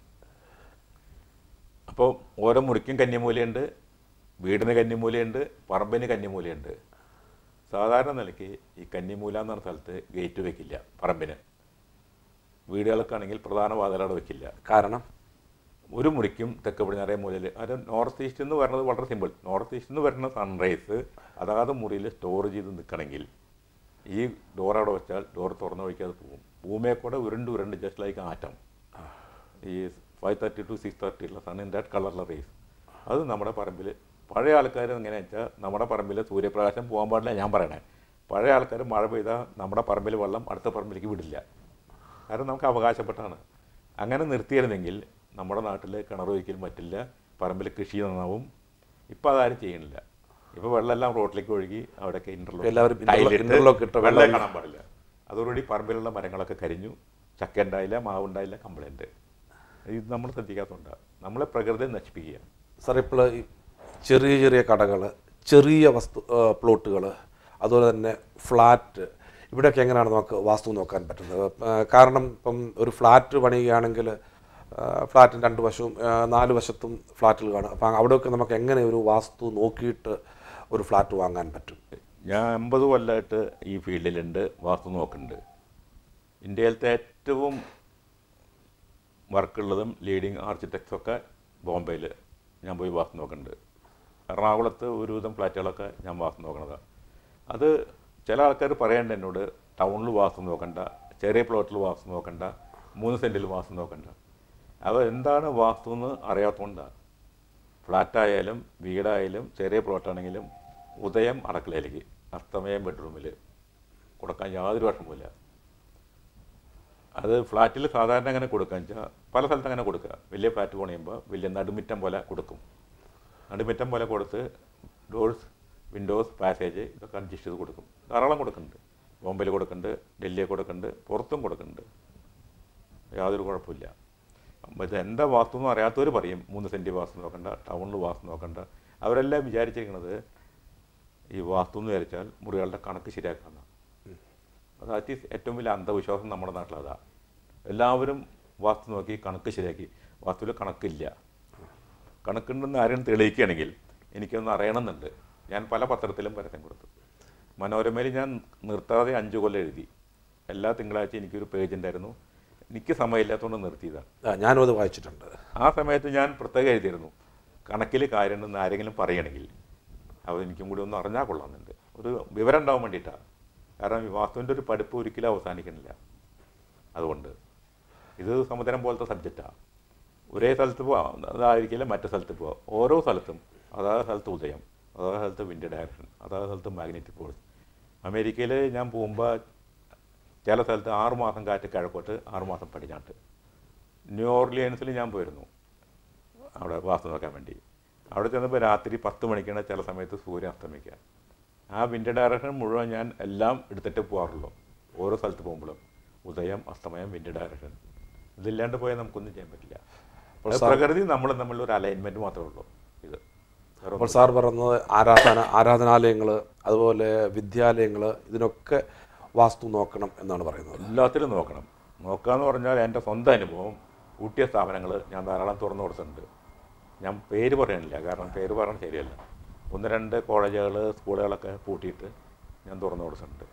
S2: അപ്പോൾ ഓരോ മുറിക്കും കന്നിമൂലയുണ്ട് വീടിന് കന്നിമൂലയുണ്ട് പറമ്പിന് കന്നിമൂലയുണ്ട് സാധാരണ നിലയ്ക്ക് ഈ കന്നിമൂല എന്ന് പറഞ്ഞ സ്ഥലത്ത് ഗേറ്റ് വെക്കില്ല പറമ്പിന് വീടുകൾക്കാണെങ്കിൽ പ്രധാന വാതിലവിടെ വെക്കില്ല
S1: കാരണം
S2: ഒരു മുറിക്കും തെക്ക് പടിഞ്ഞാറേ മൂലയിൽ അത് നോർത്ത് ഈസ്റ്റ് എന്ന് പറയുന്നത് വളരെ സിമ്പിൾ നോർത്ത് ഈസ്റ്റ് എന്ന് വരുന്ന സൺറൈസ് അതാത് മുറിയിൽ സ്റ്റോർ ചെയ്ത് നിൽക്കണമെങ്കിൽ ഈ ഡോർ അവിടെ വെച്ചാൽ ഡോർ തുറന്നു വഴിക്കാതെ പോകും ഭൂമിയെ കൂടെ ഉരുണ്ട് ഉരുണ്ട് ജസ്റ്റ് ലൈക്ക് ആറ്റം ഈ five thirty to six thirty ഉള്ള സൺ ഇൻ ദാറ്റ് കളറിലെ റേസ് അത് നമ്മുടെ പറമ്പിൽ പഴയ ആൾക്കാർ എങ്ങനെയാണെന്ന് വെച്ചാൽ നമ്മുടെ പറമ്പിൽ സൂര്യപ്രകാശം പോകാൻ പാടില്ല ഞാൻ പറയണേ പഴയ ആൾക്കാർ മഴ പെയ്താൽ നമ്മുടെ പറമ്പിൽ വെള്ളം അടുത്ത പറമ്പിലേക്ക് വിടില്ല കാരണം നമുക്ക് അവകാശപ്പെട്ടാണ് അങ്ങനെ നിർത്തിയിരുന്നെങ്കിൽ നമ്മുടെ നാട്ടിൽ കിണർ ഒരിക്കലും പറ്റില്ല പറമ്പിൽ കൃഷി നന്നാവും ഇപ്പം അതാരും ചെയ്യണില്ല ഇപ്പോൾ വെള്ളമെല്ലാം റോഡിലേക്ക് ഒഴുകി അവിടെയൊക്കെ
S1: എല്ലാവരും
S2: ഇന്റർലോക്ക്
S1: interlock- interlock ഇട്ട
S2: വെള്ളം
S1: വെള്ളം
S2: കാണാൻ പാടില്ല അതോടുകൂടി പറമ്പിലുള്ള മരങ്ങളൊക്കെ കരിഞ്ഞു ചക്ക ഉണ്ടായില്ല മാവ് ഉണ്ടായില്ല കംപ്ലൈൻറ്റ് ഇത് നമ്മൾ ശ്രദ്ധിക്കാത്തതുകൊണ്ടാണ് നമ്മളെ പ്രകൃതി നശിപ്പിക്കുക
S1: സാർ ഇപ്പോൾ ഈ ചെറിയ ചെറിയ കടകൾ ചെറിയ വസ്തു പ്ലോട്ടുകൾ അതുപോലെ തന്നെ ഫ്ലാറ്റ് ഇവിടെയൊക്കെ എങ്ങനെയാണ് നമുക്ക് വാസ്തു നോക്കാൻ പറ്റുന്നത് ആ, കാരണം ഇപ്പം ഒരു ഫ്ലാറ്റ് പണിയുകയാണെങ്കിൽ ഫ്ലാറ്റിന് രണ്ട് വശവും ആ, നാല് വശത്തും ഫ്ലാറ്റുകൾ കാണും അപ്പം അവിടെയൊക്കെ നമുക്ക് എങ്ങനെ ഒരു വാസ്തു നോക്കിയിട്ട് ഒരു ഫ്ലാറ്റ് വാങ്ങാൻ പറ്റും
S2: ഞാൻ അമ്പത് കൊല്ലമായിട്ട് ഈ ഫീൽഡിലുണ്ട് വാസ്തു നോക്കുന്നുണ്ട് ഇന്ത്യയിലത്തെ ഏറ്റവും വർക്കുള്ളതും ലീഡിങ് ആർക്കിടെക്ട്സ് ഒക്കെ ബോംബെയിൽ ഞാൻ പോയി വാസ്തു നോക്കുന്നുണ്ട് എറണാകുളത്ത് ഒരുവിധം ഫ്ലാറ്റുകളൊക്കെ ഞാൻ വാസ്തു നോക്കണതാണ് അത് ചില ആൾക്കാർ പറയണ്ട എന്നോട് ടൗണിൽ വാസ്തു നോക്കണ്ട ചെറിയ പ്ലോട്ടിൽ വാസ്തു നോക്കണ്ട മൂന്ന് സെൻറ്റിൽ വാസ്തു നോക്കണ്ട അവ എന്താണ് വാസ്തു എന്ന് അറിയാത്തതുകൊണ്ടാണ് ഫ്ലാറ്റായാലും വീടായാലും ചെറിയ പ്ലോട്ടാണെങ്കിലും ഉദയം അടക്കളയിലേക്ക് അസ്തമയം ബെഡ്റൂമിൽ കൊടുക്കാൻ യാതൊരു വിഷമവുമില്ല അത് ഫ്ലാറ്റിൽ സാധാരണ അങ്ങനെ കൊടുക്കുക വെച്ചാൽ പല സ്ഥലത്ത് അങ്ങനെ കൊടുക്കുക വലിയ ഫ്ലാറ്റ് പണിയുമ്പോൾ വലിയ നടുമിറ്റം പോലെ കൊടുക്കും നടുമിറ്റം പോലെ കൊടുത്ത് ഡോഴ്സ് വിൻഡോസ് പാസേജ് ഇതൊക്കെ അഡ്ജസ്റ്റ് ചെയ്ത് കൊടുക്കും ധാരാളം കൊടുക്കുന്നുണ്ട് ബോംബെയിൽ കൊടുക്കുന്നുണ്ട് ഡൽഹിയിൽ കൊടുക്കുന്നുണ്ട് പുറത്തും കൊടുക്കുന്നുണ്ട് യാതൊരു കുഴപ്പമില്ല അപ്പം ഇത് എന്താ വാസ്തു എന്ന് അറിയാത്തവർ പറയും മൂന്ന് സെൻറ്റ് വാസ്തു നോക്കണ്ട ടൗണിൽ വാസ്തു നോക്കണ്ട അവരെല്ലാം വിചാരിച്ചിരിക്കുന്നത് ഈ വാസ്തു എന്ന് വിചാരിച്ചാൽ മുറികളുടെ കണക്ക് ശരിയാക്കാമെന്നാണ് അത് അത് ഏറ്റവും വലിയ അന്ധവിശ്വാസം നമ്മുടെ നാട്ടിലതാ എല്ലാവരും വാസ്തു നോക്കി കണക്ക് ശരിയാക്കി വാസ്തുവിൽ കണക്കില്ല കണക്കുണ്ടെന്ന് ആരും തെളിയിക്കുകയാണെങ്കിൽ എനിക്കൊന്ന് അറിയണമെന്നുണ്ട് ഞാൻ പല പത്രത്തിലും പരസ്യം കൊടുത്തു മനോരമയിൽ ഞാൻ നിർത്താതെ അഞ്ച് കൊല്ലം എഴുതി എല്ലാ തിങ്കളാഴ്ച എനിക്കൊരു പേജ് ഉണ്ടായിരുന്നു എനിക്ക് സമയമില്ലാത്തതുകൊണ്ട് നിർത്തിയതാണ്
S1: ആ, ഞാനും അത് വായിച്ചിട്ടുണ്ട്
S2: ആ സമയത്ത് ഞാൻ പ്രത്യേകം എഴുതിയിരുന്നു കണക്കിൽ കാര്യമുണ്ടെന്ന് ആരെങ്കിലും പറയണമെങ്കിൽ അത് എനിക്കും കൂടി ഒന്ന് അറിഞ്ഞാൽ കൊള്ളാമെന്നുണ്ട് ഒരു വിവരം ഉണ്ടാവാൻ വേണ്ടിയിട്ടാണ് കാരണം ഈ വാസ്തുവിൻ്റെ ഒരു പഠിപ്പ് ഒരിക്കലും അവസാനിക്കുന്നില്ല അതുകൊണ്ട് ഇത് സമുദ്രം പോലത്തെ സബ്ജക്റ്റാണ് ഒരേ സ്ഥലത്ത് പോവാം അതായിരിക്കില്ല മറ്റു സ്ഥലത്ത് പോവാം ഓരോ സ്ഥലത്തും അതാത് സ്ഥലത്ത് ഉദയം അതാത് സ്ഥലത്ത് വിൻഡ് ഡയറക്ഷൻ അതാത് സ്ഥലത്ത് മാഗ്നറ്റിക് ഫോഴ്സ് അമേരിക്കയിൽ ഞാൻ പോകുമ്പോൾ ചില സ്ഥലത്ത് ആറ് മാസം കാറ്റ് കിഴക്കോട്ട് ആറ് മാസം പടിഞ്ഞാട്ട് ന്യൂ ഓർലിയൻസിൽ ഞാൻ പോയിരുന്നു അവിടെ വാസ്തു നോക്കാൻ വേണ്ടി അവിടെ ചെന്നപ്പോൾ രാത്രി പത്ത് മണിക്കാണ് ചില സമയത്ത് സൂര്യൻ അസ്തമിക്കുക ആ വിൻഡ് ഡയറക്ഷൻ മുഴുവൻ ഞാൻ എല്ലാം എടുത്തിട്ട് പോകാറുള്ളൂ ഓരോ സ്ഥലത്ത് പോകുമ്പോഴും ഉദയം അസ്തമയം വിൻഡ് ഡയറക്ഷൻ ഇതില്ലാണ്ട് പോയാൽ നമുക്കൊന്നും ചെയ്യാൻ പറ്റില്ല
S1: അപ്പോൾ
S2: അത്
S1: സാർ-
S2: പ്രകൃതി നമ്മൾ തമ്മിലുള്ള ഒരു അലൈൻമെൻറ്റ് മാത്രമേ ഉള്ളൂ ഇത് വേറെ
S1: അപ്പോൾ സാർ പറഞ്ഞത് ആരാധന ആരാധനാലയങ്ങൾ അതുപോലെ വിദ്യാലയങ്ങൾ ഇതിനൊക്കെ വാസ്തു നോക്കണം എന്നാണ് പറയുന്നത്
S2: എല്ലാത്തിലും നോക്കണം നോക്കാന്ന് പറഞ്ഞാൽ എൻ്റെ സ്വന്തം അനുഭവം കൂട്ടിയ സ്ഥാപനങ്ങൾ ഞാൻ ധാരാളം തുറന്നു കൊടുത്തിട്ടുണ്ട് ഞാൻ പേര് പറയണില്ല കാരണം പേര് പറയാൻ ശരിയല്ല ഒന്ന് രണ്ട് കോളേജുകൾ സ്കൂളുകളൊക്കെ പൂട്ടിയിട്ട് ഞാൻ തുറന്നു കൊടുത്തിട്ടുണ്ട്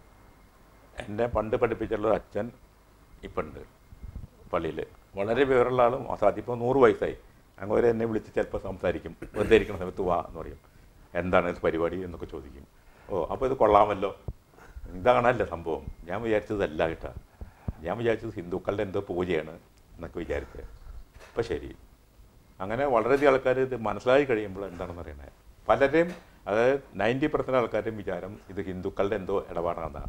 S2: എന്നെ പണ്ട് പഠിപ്പിച്ചിട്ടുള്ള ഒരു അച്ഛൻ ഇപ്പം ഉണ്ട് പള്ളിയിൽ വളരെ വിവരമുള്ള ആളും അസാധ്യം ഇപ്പോൾ നൂറ് വയസ്സായി അങ്ങനെ എന്നെ വിളിച്ച് ചിലപ്പോൾ സംസാരിക്കും വെറുതെ ഇരിക്കുന്ന സമയത്ത് വാ എന്ന് പറയും എന്താണ് ഇത് പരിപാടി എന്നൊക്കെ ചോദിക്കും ഓ അപ്പോൾ ഇത് കൊള്ളാമല്ലോ ഇതാണല്ലേ സംഭവം ഞാൻ വിചാരിച്ചതല്ല കേട്ടാ ഞാൻ വിചാരിച്ചത് ഹിന്ദുക്കളുടെ എന്തോ പൂജയാണ് എന്നൊക്കെ വിചാരിച്ചത് അപ്പോൾ ശരി അങ്ങനെ വളരെയധികം ആൾക്കാർ ഇത് മനസ്സിലാക്കി കഴിയുമ്പോൾ എന്താണെന്ന് അറിയണേ പലരെയും അതായത് നയൻറ്റി പെർസെൻറ്റ് ആൾക്കാരുടെയും വിചാരം ഇത് ഹിന്ദുക്കളുടെ എന്തോ ഇടപാടാണെന്നാണ്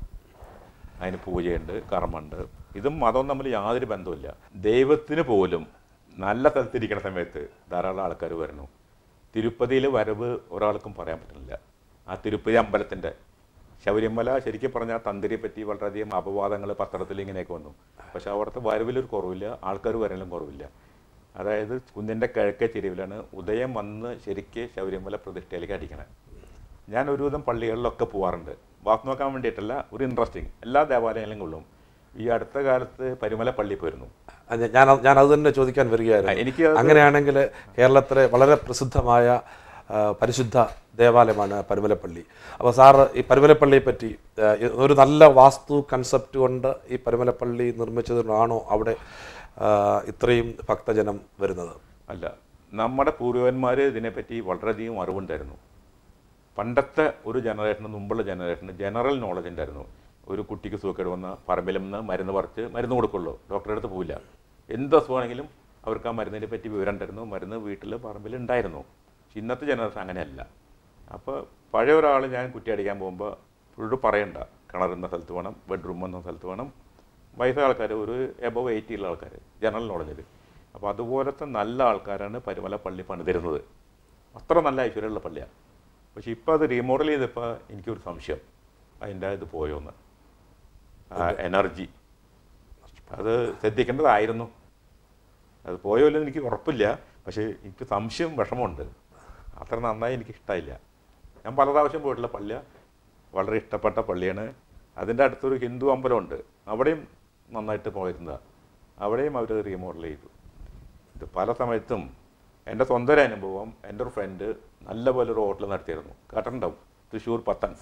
S2: അതിന് പൂജയുണ്ട് കർമ്മമുണ്ട് ഇതും മതവും തമ്മിൽ യാതൊരു ബന്ധവുമില്ല ദൈവത്തിന് പോലും നല്ല സ്ഥലത്തിരിക്കുന്ന സമയത്ത് ധാരാളം ആൾക്കാർ വരുന്നു തിരുപ്പതിയിൽ വരവ് ഒരാൾക്കും പറയാൻ പറ്റുന്നില്ല ആ തിരുപ്പതി അമ്പലത്തിൻ്റെ ശബരിമല ശരിക്കും പറഞ്ഞാൽ തന്ത്രിയെ പറ്റി വളരെയധികം അപവാദങ്ങൾ പത്രത്തിൽ ഇങ്ങനെയൊക്കെ വന്നു പക്ഷെ അവിടുത്തെ വരവിലൊരു കുറവില്ല ആൾക്കാർ വരലും കുറവില്ല അതായത് കുന്നിൻ്റെ കിഴക്കേ ചെരിവിലാണ് ഉദയം വന്ന് ശരിക്ക് ശബരിമല പ്രതിഷ്ഠയിലേക്ക് അടിക്കണേ ഞാൻ ഒരുവിധം പള്ളികളിലൊക്കെ പോവാറുണ്ട് വാക്ക് നോക്കാൻ വേണ്ടിയിട്ടല്ല ഒരു ഇൻട്രസ്റ്റിങ് എല്ലാ ദേവാലയങ്ങളിലും കൊള്ളും ഈ അടുത്ത കാലത്ത് പരിമല പള്ളി പോയിരുന്നു
S1: അത് ഞാൻ ഞാൻ അത് തന്നെ ചോദിക്കാൻ വരികയായിരുന്നു
S2: ആ, എനിക്ക് അത്
S1: അങ്ങനെയാണെങ്കിൽ കേരളത്തിലെ വളരെ പ്രസിദ്ധമായ ആ, പരിശുദ്ധ ദേവാലയമാണ് പരുമലപ്പള്ളി അപ്പോൾ സാറ് ഈ പരുമലപ്പള്ളിയെ പറ്റി ആ, ഒരു നല്ല വാസ്തു കൺസെപ്റ്റ് കൊണ്ട് ഈ പരുമലപ്പള്ളി നിർമ്മിച്ചതിനാണോ അവിടെ ആ, ഇത്രയും ഭക്തജനം വരുന്നത്
S2: അല്ല നമ്മുടെ പൂർവികന്മാർ ഇതിനെപ്പറ്റി വളരെയധികം അറിവുണ്ടായിരുന്നു പണ്ടത്തെ ഒരു ജനറേഷന് മുമ്പുള്ള ജനറേഷന് ജനറൽ നോളജ് ഉണ്ടായിരുന്നു ഒരു കുട്ടിക്ക് സുഖക്കേട് വന്ന പറമ്പിലും നിന്ന് മരുന്ന് പറിച്ച് മരുന്ന് കൊടുക്കുള്ളൂ ഡോക്ടറെ അടുത്ത് പോവില്ല എന്ത് അസുഖമാണെങ്കിലും അവർക്ക് ആ മരുന്നിനെ പറ്റി വിവരം ഉണ്ടായിരുന്നു മരുന്ന് വീട്ടിൽ പറമ്പിൽ ഉണ്ടായിരുന്നു പക്ഷെ ഇന്നത്തെ ജനറേഷൻ അങ്ങനെയല്ല അപ്പോൾ പഴയ ഒരാൾ ഞാൻ കുറ്റി അടിക്കാൻ പോകുമ്പോൾ ഫുള്ള് പറയണ്ട കിണറുന്ന സ്ഥലത്ത് വേണം ബെഡ്റൂം എന്ന സ്ഥലത്ത് വേണം വയസ്സായ ആൾക്കാർ ഒരു എബവ് എയ്റ്റി ഉള്ള ആൾക്കാർ ജനറൽ നോളജിൽ അപ്പോൾ അതുപോലത്തെ നല്ല ആൾക്കാരാണ് പരുമല പള്ളി പണിതിരുന്നത് അത്ര നല്ല ഐശ്വര്യമുള്ള പള്ളിയാണ് പക്ഷെ ഇപ്പോൾ അത് റീമോഡൽ ചെയ്തപ്പോൾ എനിക്കൊരു സംശയം അതിൻ്റെ ഇത് പോയോന്ന് ആ എനർജി അത് ശ്രദ്ധിക്കേണ്ടതായിരുന്നു അത് പോയോ ഇല്ലെന്ന് എനിക്ക് ഉറപ്പില്ല പക്ഷേ എനിക്ക് സംശയം വിഷമമുണ്ട് അത്ര നന്നായി എനിക്ക് ഇഷ്ടമായില്ല ഞാൻ പല പ്രാവശ്യം പോയിട്ടുള്ള പള്ളിയ വളരെ ഇഷ്ടപ്പെട്ട പള്ളിയാണ് അതിൻ്റെ അടുത്തൊരു ഹിന്ദു അമ്പലമുണ്ട് അവിടെയും നന്നായിട്ട് പോയിരുന്നതാണ് അവിടെയും അവർ റീമോഡൽ ചെയ്തു ഇത് പല സമയത്തും എൻ്റെ സ്വന്തം ഒരു അനുഭവം എൻ്റെ ഒരു ഫ്രണ്ട് നല്ലപോലെ ഒരു ഹോട്ടൽ നടത്തിയിരുന്നു കേട്ടിട്ടുണ്ടാവും തൃശ്ശൂർ പത്തൻസ്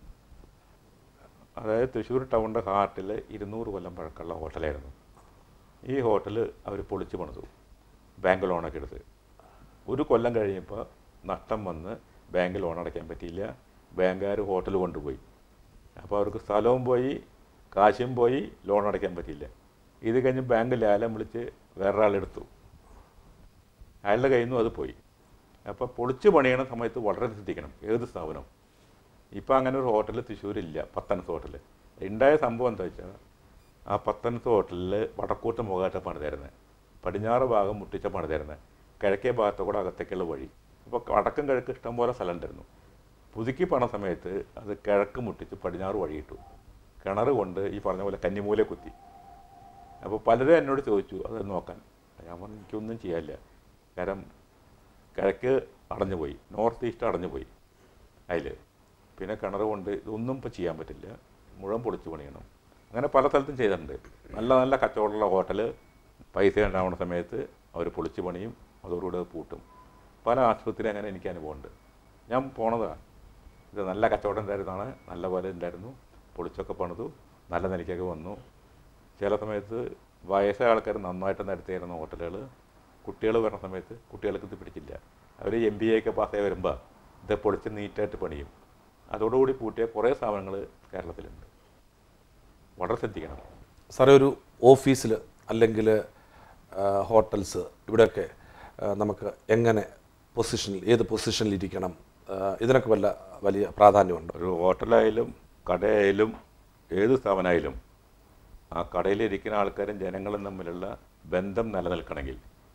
S2: അതായത് തൃശ്ശൂർ ടൗണിൻ്റെ ഹാർട്ടിൽ ഇരുന്നൂറ് കൊല്ലം പഴക്കമുള്ള ഹോട്ടലായിരുന്നു ഈ ഹോട്ടൽ അവർ പൊളിച്ച് പണിതു ബാങ്ക് ലോണൊക്കെ എടുത്ത് ഒരു കൊല്ലം കഴിഞ്ഞപ്പോൾ നഷ്ടം വന്ന് ബാങ്ക് ലോൺ അടയ്ക്കാൻ പറ്റിയില്ല ബാങ്കുകാർ ഹോട്ടൽ കൊണ്ടുപോയി അപ്പോൾ അവർക്ക് സ്ഥലവും പോയി കാശും പോയി ലോൺ അടയ്ക്കാൻ പറ്റിയില്ല ഇത് കഴിഞ്ഞ് ബാങ്ക് ലേലം വിളിച്ച് വേറൊരാളെടുത്തു അയാളുടെ കയ്യിൽ നിന്നും അത് പോയി അപ്പോൾ പൊളിച്ച് പണിയണ സമയത്ത് വളരെ ശ്രദ്ധിക്കണം ഏത് സ്ഥാപനം ഇപ്പോൾ അങ്ങനെ ഒരു ഹോട്ടൽ തൃശ്ശൂരില്ല പത്തനസ് ഹോട്ടൽ ഉണ്ടായ സംഭവം എന്താ വെച്ചാൽ ആ പത്തനസ് ഹോട്ടലിൽ വടക്കൂട്ട് മുഖമായിട്ട് പണിതരുന്നത് പടിഞ്ഞാറ് ഭാഗം മുട്ടിച്ച പണിതരുന്നത് കിഴക്കേ ഭാഗത്തു കൂടെ അകത്തേക്കുള്ള വഴി അപ്പോൾ വടക്കും കിഴക്ക് ഇഷ്ടംപോലെ സ്ഥലം ഉണ്ടായിരുന്നു പുതുക്കി പണ സമയത്ത് അത് കിഴക്ക് മുട്ടിച്ച് പടിഞ്ഞാറ് വഴിയിട്ടു കിണർ കൊണ്ട് ഈ പറഞ്ഞ പോലെ കന്നിമൂല കുത്തി അപ്പോൾ പലരും എന്നോട് ചോദിച്ചു അത് നോക്കാൻ ഞാൻ പറഞ്ഞു എനിക്കൊന്നും ചെയ്യാനില്ല കാരണം കിഴക്ക് അടഞ്ഞു പോയി നോർത്ത് ഈസ്റ്റ് അടഞ്ഞു പോയി അതിൽ പിന്നെ കിണർ കൊണ്ട് ഇതൊന്നും ഇപ്പോൾ ചെയ്യാൻ പറ്റില്ല മുഴുവൻ പൊളിച്ച് പണിയണം അങ്ങനെ പല സ്ഥലത്തും ചെയ്തിട്ടുണ്ട് നല്ല നല്ല കച്ചവടമുള്ള ഹോട്ടൽ പൈസ ഉണ്ടാവുന്ന സമയത്ത് അവർ പൊളിച്ച് പണിയും അതോടുകൂടി അത് പൂട്ടും പല ആശുപത്രി അങ്ങനെ എനിക്ക് അനുഭവമുണ്ട് ഞാൻ പോണതാണ് ഇത് നല്ല കച്ചവടം ഉണ്ടായിരുന്നതാണ് നല്ല പോലെ ഉണ്ടായിരുന്നു പൊളിച്ചൊക്കെ പണിതു നല്ല നിലയ്ക്കൊക്കെ വന്നു ചില സമയത്ത് വയസ്സായ ആൾക്കാർ നന്നായിട്ട് നടത്തിയിരുന്ന ഹോട്ടലുകൾ കുട്ടികൾ വരുന്ന സമയത്ത് കുട്ടികൾക്ക് ഇത് പിടിച്ചില്ല അവർ എം ബി എ ഒക്കെ പാസ്സായി വരുമ്പോൾ ഇത് പൊളിച്ച് നീറ്റായിട്ട് പണിയും അതോടുകൂടി പൂട്ടിയ കുറേ സ്ഥാപനങ്ങൾ കേരളത്തിലുണ്ട് വളരെ ശ്രദ്ധിക്കണം
S1: സാറേ ഒരു ഓഫീസിൽ അല്ലെങ്കിൽ ഹോട്ടൽസ് ഇവിടെയൊക്കെ ആ, നമുക്ക് എങ്ങനെ പൊസിഷനിൽ ഏത് പൊസിഷനിൽ ഇരിക്കണം ആ, ഇതിനൊക്കെ വല്ല വലിയ പ്രാധാന്യമുണ്ട്
S2: ഒരു ഹോട്ടലായാലും കടയായാലും ഏത് സ്ഥാപനമായാലും ആ കടയിലിരിക്കുന്ന ആൾക്കാരും ജനങ്ങളും തമ്മിലുള്ള ബന്ധം നിലനിൽക്കണമെങ്കിൽ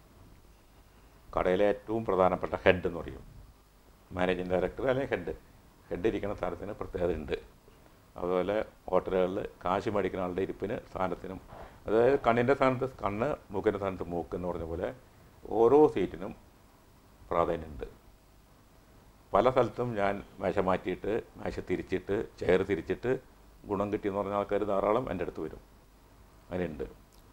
S2: കടയിലെ ഏറ്റവും പ്രധാനപ്പെട്ട ഹെഡ് എന്ന് പറയും മാനേജിങ് ഡയറക്ടർ അല്ലെങ്കിൽ ഹെഡ് ഹെഡ് ഇരിക്കുന്ന സ്ഥാനത്തിന് പ്രത്യേകത ഉണ്ട് അതുപോലെ ഹോട്ടലുകളിൽ കാശ് മേടിക്കുന്ന ആളുടെ ഇരിപ്പിന് സ്ഥാനത്തിനും അതായത് കണ്ണിൻ്റെ സ്ഥാനത്ത് കണ്ണ് മൂക്കിൻ്റെ സ്ഥാനത്ത് മൂക്ക് എന്ന് പറഞ്ഞ പോലെ ഓരോ സീറ്റിനും പ്രാധാന്യമുണ്ട് പല സ്ഥലത്തും ഞാൻ മേശ മാറ്റിയിട്ട് മേശ തിരിച്ചിട്ട് ചെയർ തിരിച്ചിട്ട് ഗുണം കിട്ടിയെന്ന് പറഞ്ഞ ആൾക്കാർ ധാരാളം എൻ്റെ അടുത്ത് വരും അങ്ങനെയുണ്ട്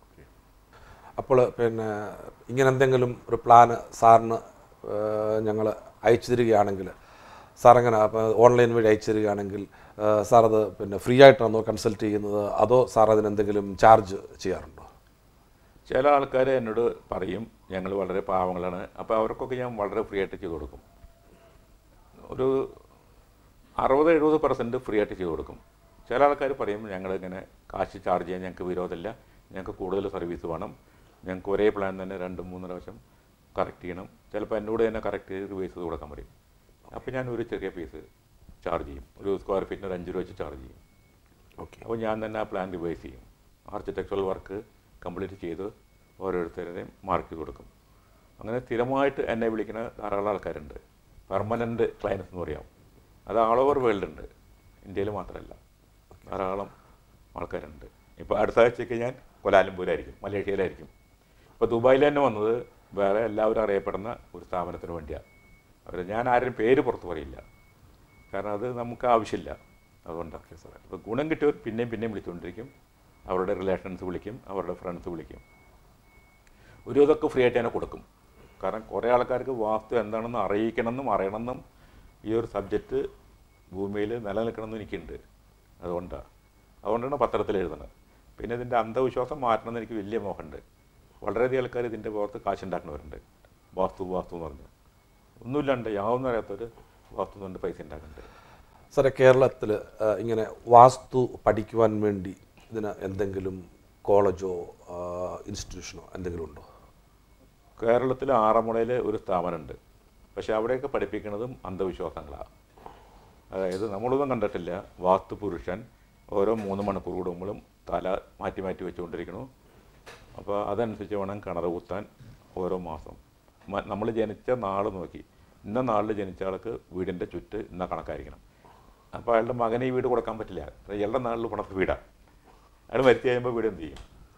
S1: അപ്പോൾ പിന്നെ ഇങ്ങനെ എന്തെങ്കിലും ഒരു പ്ലാന് സാറിന് ഞങ്ങൾ അയച്ചു തരികയാണെങ്കിൽ സാർ എങ്ങനെ അപ്പോൾ ഓൺലൈൻ വഴി അയച്ചു തരികയാണെങ്കിൽ സാർ അത് പിന്നെ ഫ്രീ ആയിട്ടാണോ കൺസൾട്ട് ചെയ്യുന്നത് അതോ സാർ അതിന് എന്തെങ്കിലും ചാർജ് ചെയ്യാറുണ്ടോ
S2: ചില ആൾക്കാർ എന്നോട് പറയും ഞങ്ങൾ വളരെ പാവങ്ങളാണ് അപ്പോൾ അവർക്കൊക്കെ ഞാൻ വളരെ ഫ്രീ ആയിട്ട് ചെയ്ത് കൊടുക്കും ഒരു അറുപത് എഴുപത് പെർസെൻറ്റ് ഫ്രീ ആയിട്ട് ചെയ്ത് കൊടുക്കും ചില ആൾക്കാർ പറയും ഞങ്ങളിങ്ങനെ കാശ് ചാർജ് ചെയ്യാൻ ഞങ്ങൾക്ക് വിരോധമില്ല ഞങ്ങൾക്ക് കൂടുതൽ സർവീസ് വേണം ഞങ്ങൾക്ക് ഒരേ പ്ലാൻ തന്നെ രണ്ടും മൂന്ന് പ്രാവശ്യം കറക്റ്റ് ചെയ്യണം ചിലപ്പോൾ എന്നോട് തന്നെ കറക്റ്റ് ചെയ്ത് റിവൈസ് ചെയ്ത് കൊടുക്കാൻ പറയും അപ്പോൾ ഞാൻ ഒരു ചെറിയ പീസ് ചാർജ് ചെയ്യും ഒരു സ്ക്വയർ ഫീറ്റിന് ഒരു അഞ്ച് രൂപ വെച്ച് ചാർജ് ചെയ്യും
S1: ഓക്കെ
S2: അപ്പോൾ ഞാൻ തന്നെ ആ പ്ലാൻ റിവൈസ് ചെയ്യും ആർക്കിടെക്ചറൽ വർക്ക് കംപ്ലീറ്റ് ചെയ്ത് ഓരോരുത്തരുടെയും മാർക്ക് ചെയ്ത് കൊടുക്കും അങ്ങനെ സ്ഥിരമായിട്ട് എന്നെ വിളിക്കുന്ന ധാരാളം ആൾക്കാരുണ്ട് പെർമനൻ്റ് ക്ലയൻസ് എന്ന് പറയാം അത് ആൾ ഓവർ വേൾഡ് ഉണ്ട് ഇന്ത്യയിൽ മാത്രമല്ല ധാരാളം ആൾക്കാരുണ്ട് ഇപ്പോൾ അടുത്ത ആഴ്ചയ്ക്ക് ഞാൻ കൊലാലംപൂരായിരിക്കും മലേഷ്യയിലായിരിക്കും ഇപ്പോൾ ദുബായിൽ തന്നെ വന്നത് വേറെ എല്ലാവരും അറിയപ്പെടുന്ന ഒരു സ്ഥാപനത്തിന് വേണ്ടിയാണ് അവർ ഞാൻ ആരും പേര് പുറത്ത് പറയില്ല കാരണം അത് നമുക്ക് ആവശ്യമില്ല അതുകൊണ്ടൊക്കെ സാറേ അപ്പോൾ ഗുണം കിട്ടിയവർ പിന്നെയും പിന്നെയും വിളിച്ചുകൊണ്ടിരിക്കും അവരുടെ റിലേഷൻസ് വിളിക്കും അവരുടെ ഫ്രണ്ട്സ് വിളിക്കും ഒരു ഇതൊക്കെ ഫ്രീ ആയിട്ട് തന്നെ കൊടുക്കും കാരണം കുറേ ആൾക്കാർക്ക് വാസ്തു എന്താണെന്ന് അറിയിക്കണമെന്നും അറിയണമെന്നും ഈ ഒരു സബ്ജക്റ്റ് ഭൂമിയിൽ നിലനിൽക്കണമെന്നും എനിക്കുണ്ട് അതുകൊണ്ടാണ് അതുകൊണ്ടാണ് പത്രത്തിൽ എഴുതുന്നത് പിന്നെ ഇതിൻ്റെ അന്ധവിശ്വാസം മാറ്റണമെന്ന് എനിക്ക് വലിയ മോഹമുണ്ട് വളരെയധികം ആൾക്കാർ ഇതിൻ്റെ പുറത്ത് കാശുണ്ടാക്കുന്നവരുണ്ട് വാസ്തു വാസ്തു എന്ന് പറഞ്ഞു ഒന്നുമില്ലാണ്ട് യാതൊന്നും അറിയാത്തവർ വാസ്തു കൊണ്ട് പൈസ ഉണ്ടാക്കുന്നുണ്ട്
S1: സാറേ കേരളത്തിൽ ഇങ്ങനെ വാസ്തു പഠിക്കുവാൻ വേണ്ടി ഇതിന് എന്തെങ്കിലും കോളേജോ ഇൻസ്റ്റിറ്റ്യൂഷനോ എന്തെങ്കിലും ഉണ്ടോ
S2: കേരളത്തിൽ ആറന്മുളയിൽ ഒരു സ്ഥാപനമുണ്ട് പക്ഷേ അവിടെയൊക്കെ പഠിപ്പിക്കുന്നതും അന്ധവിശ്വാസങ്ങളാണ് അതായത് നമ്മളൊന്നും കണ്ടിട്ടില്ല വാസ്തു പുരുഷൻ ഓരോ മൂന്ന് മണിക്കൂർ കൂടുമ്പോഴും തല മാറ്റി മാറ്റി വെച്ചുകൊണ്ടിരിക്കണു അപ്പോൾ അതനുസരിച്ച് വേണം കിണർ കുത്താൻ ഓരോ മാസം നമ്മൾ ജനിച്ച നാൾ നോക്കി ഇന്ന നാളിൽ ജനിച്ച ആൾക്ക് വീടിൻ്റെ ചുറ്റ് ഇന്ന കണക്കായിരിക്കണം അപ്പോൾ അയാളുടെ മകന് ഈ വീട് കൊടുക്കാൻ പറ്റില്ല അയാളുടെ നാളിൽ പണത്ത് വീടാണ് അയാൾ മരിച്ചു കഴിയുമ്പോൾ വീട് എന്ത് ചെയ്യും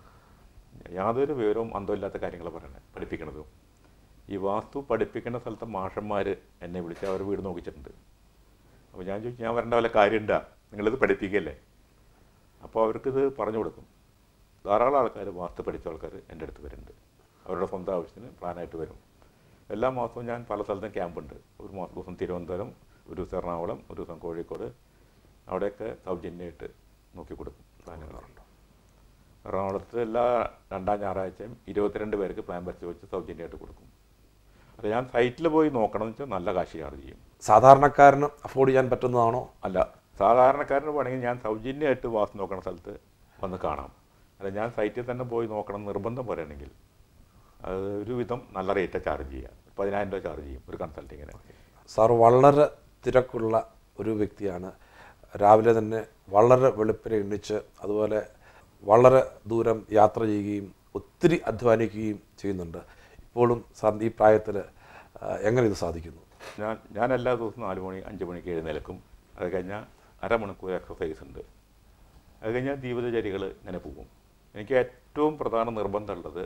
S2: യാതൊരു വിവരവും അന്തമില്ലാത്ത കാര്യങ്ങൾ പറയണേ പഠിപ്പിക്കണതും ഈ വാസ്തു പഠിപ്പിക്കുന്ന സ്ഥലത്തെ മാഷന്മാർ എന്നെ വിളിച്ച് അവർ വീട് നോക്കിച്ചിട്ടുണ്ട് അപ്പോൾ ഞാൻ ചോദിച്ചു ഞാൻ വരേണ്ട വല്ല കാര്യമുണ്ടാ നിങ്ങളിത് പഠിപ്പിക്കല്ലേ അപ്പോൾ അവർക്കിത് പറഞ്ഞു കൊടുക്കും ധാരാളം ആൾക്കാർ വാസ്തു പഠിച്ച ആൾക്കാർ എൻ്റെ അടുത്ത് വരുന്നുണ്ട് അവരുടെ സ്വന്തം ആവശ്യത്തിന് പ്ലാനായിട്ട് വരും എല്ലാ മാസവും ഞാൻ പല സ്ഥലത്തും ക്യാമ്പുണ്ട് ഒരു മാസം ദിവസം തിരുവനന്തപുരം ഒരു ദിവസം എറണാകുളം ഒരു ദിവസം കോഴിക്കോട് അവിടെയൊക്കെ സൗജന്യമായിട്ട് നോക്കി കൊടുക്കും പ്ലാനുകളുണ്ട് എറണാകുളത്ത് എല്ലാ രണ്ടാം ഞായറാഴ്ചയും ഇരുപത്തിരണ്ട് പേർക്ക് പ്ലാൻ വരച്ച് വെച്ച് സൗജന്യമായിട്ട് കൊടുക്കും അത് ഞാൻ സൈറ്റിൽ പോയി നോക്കണം എന്ന് വെച്ചാൽ നല്ല കാശ് ചാർജ് ചെയ്യും
S1: സാധാരണക്കാരന് അഫോർഡ് ചെയ്യാൻ പറ്റുന്നതാണോ
S2: അല്ല സാധാരണക്കാരന് വേണമെങ്കിൽ ഞാൻ സൗജന്യമായിട്ട് വാസ്തു നോക്കുന്ന സ്ഥലത്ത് വന്ന് കാണാം അല്ല ഞാൻ സൈറ്റിൽ തന്നെ പോയി നോക്കണം എന്ന് നിർബന്ധം പറയുകയാണെങ്കിൽ അത് ഒരുവിധം നല്ല റേറ്റ് ചാർജ് ചെയ്യുക പതിനായിരം രൂപ ചാർജ് ചെയ്യും ഒരു കൺസൾട്ടിങ്ങിന്
S1: സാർ വളരെ തിരക്കുള്ള ഒരു വ്യക്തിയാണ് രാവിലെ തന്നെ വളരെ വെളുപ്പിനെ എണ്ണിച്ച് അതുപോലെ വളരെ ദൂരം യാത്ര ചെയ്യുകയും ഒത്തിരി അധ്വാനിക്കുകയും ചെയ്യുന്നുണ്ട് ഇപ്പോഴും സാർ ഈ പ്രായത്തിൽ എങ്ങനെ ഇത് സാധിക്കുന്നു
S2: ഞാൻ ഞാൻ എല്ലാ ദിവസവും നാല് മണി അഞ്ച് മണിക്ക് എഴുന്നേൽക്കും അത് കഴിഞ്ഞാൽ അരമണിക്കൂർ എക്സസൈസ് ഉണ്ട് അത് കഴിഞ്ഞാൽ ജീവിതചര്യകൾ ഇങ്ങനെ പോകും എനിക്ക് ഏറ്റവും പ്രധാന നിർബന്ധമുള്ളത്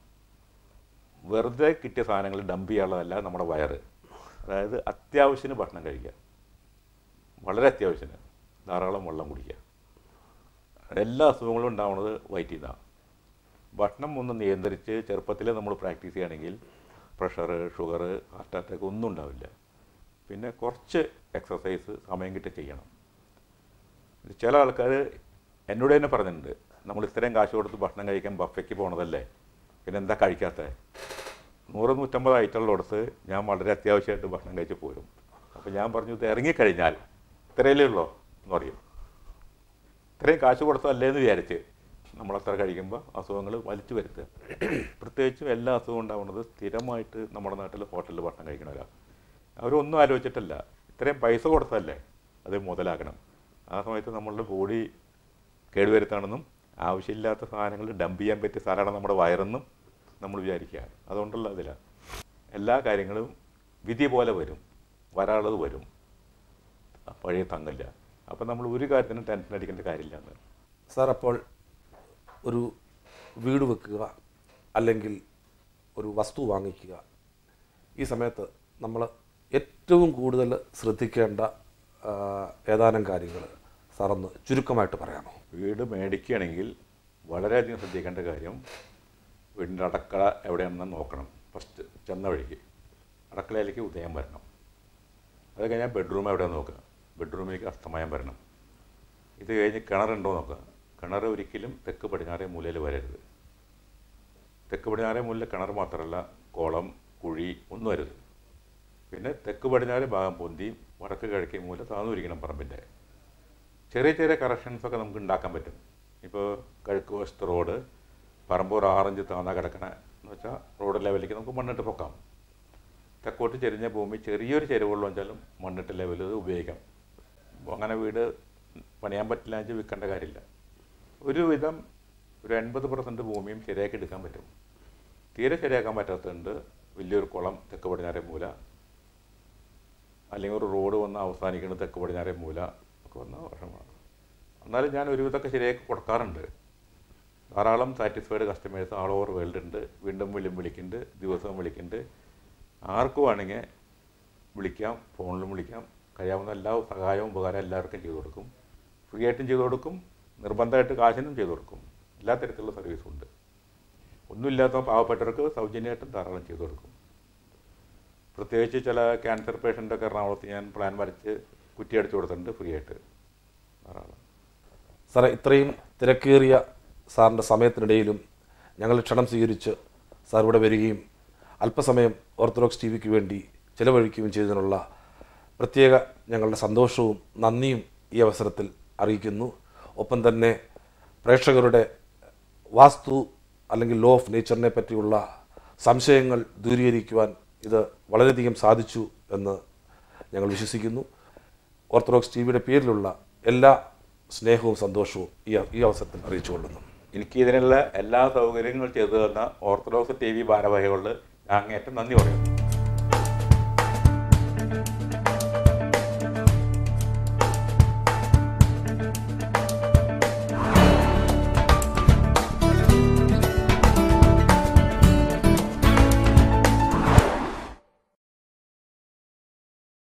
S2: വെറുതെ കിട്ടിയ സാധനങ്ങൾ ഡംപ് ചെയ്യാനുള്ളതല്ല നമ്മുടെ വയറ് അതായത് അത്യാവശ്യത്തിന് ഭക്ഷണം കഴിക്കുക വളരെ അത്യാവശ്യത്തിന് ധാരാളം വെള്ളം കുടിക്കുക എല്ലാ അസുഖങ്ങളും ഉണ്ടാവുന്നത് വയറ്റിൽ നിന്നാണ് ഭക്ഷണം ഒന്ന് നിയന്ത്രിച്ച് ചെറുപ്പത്തിൽ നമ്മൾ പ്രാക്ടീസ് ചെയ്യുകയാണെങ്കിൽ പ്രഷർ ഷുഗർ ഹാർട്ട് അറ്റാക്ക് ഒന്നും ഉണ്ടാവില്ല പിന്നെ കുറച്ച് എക്സസൈസ് സമയം കിട്ടി ചെയ്യണം ചില ആൾക്കാർ എന്നോട് തന്നെ പറഞ്ഞിട്ടുണ്ട് നമ്മൾ ഇത്രയും കാശ് കൊടുത്ത് ഭക്ഷണം കഴിക്കാൻ ബഫയ്ക്ക് പോണതല്ലേ പിന്നെ എന്താ കഴിക്കാത്തത് നൂറ് നൂറ്റമ്പത് ഐറ്റമുള്ളിടത്ത് ഞാൻ വളരെ അത്യാവശ്യമായിട്ട് ഭക്ഷണം കഴിച്ച് പോരും അപ്പോൾ ഞാൻ പറഞ്ഞു ഇത് ഇറങ്ങിക്കഴിഞ്ഞാൽ ഇത്രയല്ലേ ഉള്ളോ എന്ന് പറയും ഇത്രയും കാശ് കൊടുത്തതല്ലേ എന്ന് വിചാരിച്ച് നമ്മളത്ര കഴിക്കുമ്പോൾ അസുഖങ്ങൾ വലിച്ചു വരുത്തുക പ്രത്യേകിച്ചും എല്ലാ അസുഖവും ഉണ്ടാവുന്നത് സ്ഥിരമായിട്ട് നമ്മുടെ നാട്ടിൽ ഹോട്ടലിൽ ഭക്ഷണം കഴിക്കണവരാ അവരൊന്നും ആലോചിച്ചിട്ടല്ല ഇത്രയും പൈസ കൊടുത്തതല്ലേ അത് മുതലാക്കണം ആ സമയത്ത് നമ്മളുടെ ബോഡി കേടുവരുത്താണെന്നും ആവശ്യമില്ലാത്ത സാധനങ്ങൾ ഡംപ് ചെയ്യാൻ പറ്റിയ സ്ഥലമാണ് നമ്മുടെ വയറെന്നും നമ്മൾ വിചാരിക്കുക അതുകൊണ്ടുള്ള അതിലാണ് എല്ലാ കാര്യങ്ങളും വിധി പോലെ വരും വരാനുള്ളത് വരും പഴയ തങ്ങില്ല അപ്പം നമ്മൾ ഒരു കാര്യത്തിനും ടെൻഷൻ അടിക്കേണ്ട കാര്യമില്ല എന്ന്
S1: സാർ അപ്പോൾ ഒരു വീട് വെക്കുക അല്ലെങ്കിൽ ഒരു വസ്തു വാങ്ങിക്കുക ഈ സമയത്ത് നമ്മൾ ഏറ്റവും കൂടുതൽ ശ്രദ്ധിക്കേണ്ട ആ, ഏതാനും കാര്യങ്ങൾ സാറൊന്ന് ചുരുക്കമായിട്ട് പറയാമോ
S2: വീട് മേടിക്കുകയാണെങ്കിൽ വളരെയധികം ശ്രദ്ധിക്കേണ്ട കാര്യം വീടിൻ്റെ അടക്കള എവിടെയാണെന്ന് നോക്കണം ഫസ്റ്റ് ചെന്ന വഴിക്ക് അടക്കളയിലേക്ക് ഉദയം വരണം അത് കഴിഞ്ഞാൽ ബെഡ്റൂം എവിടെയാണെന്ന് നോക്കുക ബെഡ്റൂമിലേക്ക് അസ്തമയം വരണം ഇത് കഴിഞ്ഞ് കിണറുണ്ടോ നോക്കുക കിണർ ഒരിക്കലും തെക്ക് പടിഞ്ഞാറേ മൂലയിൽ വരരുത് തെക്ക് പടിഞ്ഞാറേ മൂലയിൽ കിണർ മാത്രമല്ല കുളം കുഴി ഒന്നും വരുത് പിന്നെ തെക്ക് പടിഞ്ഞാറ് ഭാഗം പൊന്തി വടക്ക് കിഴക്കേ മൂല താന്നൂരിക്കണം പറമ്പിൻ്റെ ചെറിയ ചെറിയ കറക്ഷൻസൊക്കെ നമുക്ക് ഉണ്ടാക്കാൻ പറ്റും ഇപ്പോൾ കിഴക്ക് വശത്ത് റോഡ് പറമ്പ് ഒരു ആറഞ്ച് താന്ന കിടക്കണ എന്ന് വെച്ചാൽ റോഡ് ലെവലിലേക്ക് നമുക്ക് മണ്ണിട്ട് പൊക്കാം തെക്കോട്ട് ചെരിഞ്ഞ ഭൂമി ചെറിയൊരു ചെരുവുള്ള വെച്ചാലും മണ്ണിട്ട് ലെവൽ ഉപയോഗിക്കാം അങ്ങനെ വീട് പണിയാൻ പറ്റില്ല എന്ന് വിൽക്കേണ്ട കാര്യമില്ല ഒരുവിധം ഒരു എൺപത് പെർസെൻറ്റ് ഭൂമിയും ശരിയാക്കി എടുക്കാൻ പറ്റും തീരെ ശരിയാക്കാൻ പറ്റാത്തതുണ്ട് വലിയൊരു കുളം തെക്ക് പടിഞ്ഞാറേ മൂല അല്ലെങ്കിൽ ഒരു റോഡ് വന്ന് അവസാനിക്കുന്നത് തെക്ക് പടിഞ്ഞാറേ മൂല ഒക്കെ വന്ന വർഷമാണ് എന്നാലും ഞാൻ ഒരുവിധമൊക്കെ ശരിയാക്കി കൊടുക്കാറുണ്ട് ധാരാളം satisfied customers all over world ഉണ്ട് വീണ്ടും വിളിയും വിളിക്കുന്നുണ്ട് ദിവസവും വിളിക്കുന്നുണ്ട് ആർക്കും വേണമെങ്കിൽ വിളിക്കാം ഫോണിലും വിളിക്കാം കഴിയാവുന്ന എല്ലാ സഹായവും ഉപകാരം എല്ലാവർക്കും ചെയ്തു കൊടുക്കും ഫ്രീ ആയിട്ടും ചെയ്തു കൊടുക്കും നിർബന്ധമായിട്ട് കാശിനും ചെയ്തു കൊടുക്കും എല്ലാ തരത്തിലുള്ള സർവീസും ഉണ്ട് ഒന്നുമില്ലാത്ത പാവപ്പെട്ടവർക്ക് സൗജന്യമായിട്ടും ധാരാളം ചെയ്തു കൊടുക്കും പ്രത്യേകിച്ച് ചില ക്യാൻസർ പേഷ്യൻ്റൊക്കെ എറണാകുളത്ത് ഞാൻ പ്ലാൻ വരച്ച് കുറ്റി അടിച്ചു കൊടുത്തിട്ടുണ്ട് ഫ്രീ ആയിട്ട് ധാരാളം
S1: സാറേ ഇത്രയും തിരക്കേറിയ സാറിൻ്റെ സമയത്തിനിടയിലും ഞങ്ങൾ ക്ഷണം സ്വീകരിച്ച് സാർ ഇവിടെ വരികയും അല്പസമയം ഓർത്തഡോക്സ് ടി വിക്ക് വേണ്ടി ചിലവഴിക്കുകയും ചെയ്തതിനുള്ള പ്രത്യേക ഞങ്ങളുടെ സന്തോഷവും നന്ദിയും ഈ അവസരത്തിൽ അറിയിക്കുന്നു ഒപ്പം തന്നെ പ്രേക്ഷകരുടെ വാസ്തു അല്ലെങ്കിൽ ലോ ഓഫ് നേച്ചറിനെ പറ്റിയുള്ള സംശയങ്ങൾ ദൂരീകരിക്കുവാൻ ഇത് വളരെയധികം സാധിച്ചു എന്ന് ഞങ്ങൾ വിശ്വസിക്കുന്നു ഓർത്തഡോക്സ് ടി വിയുടെ പേരിലുള്ള എല്ലാ സ്നേഹവും സന്തോഷവും ഈ ഈ അവസരത്തിൽ അറിയിച്ചുകൊള്ളുന്നു
S2: എനിക്ക് ഇതിനുള്ള എല്ലാ സൗകര്യങ്ങളും ചെയ്തു തന്ന ഓർത്തഡോക്സ് ടി വി ഭാരവാഹികളോട് ഞാൻ അങ്ങേറ്റം നന്ദി പറയുന്നു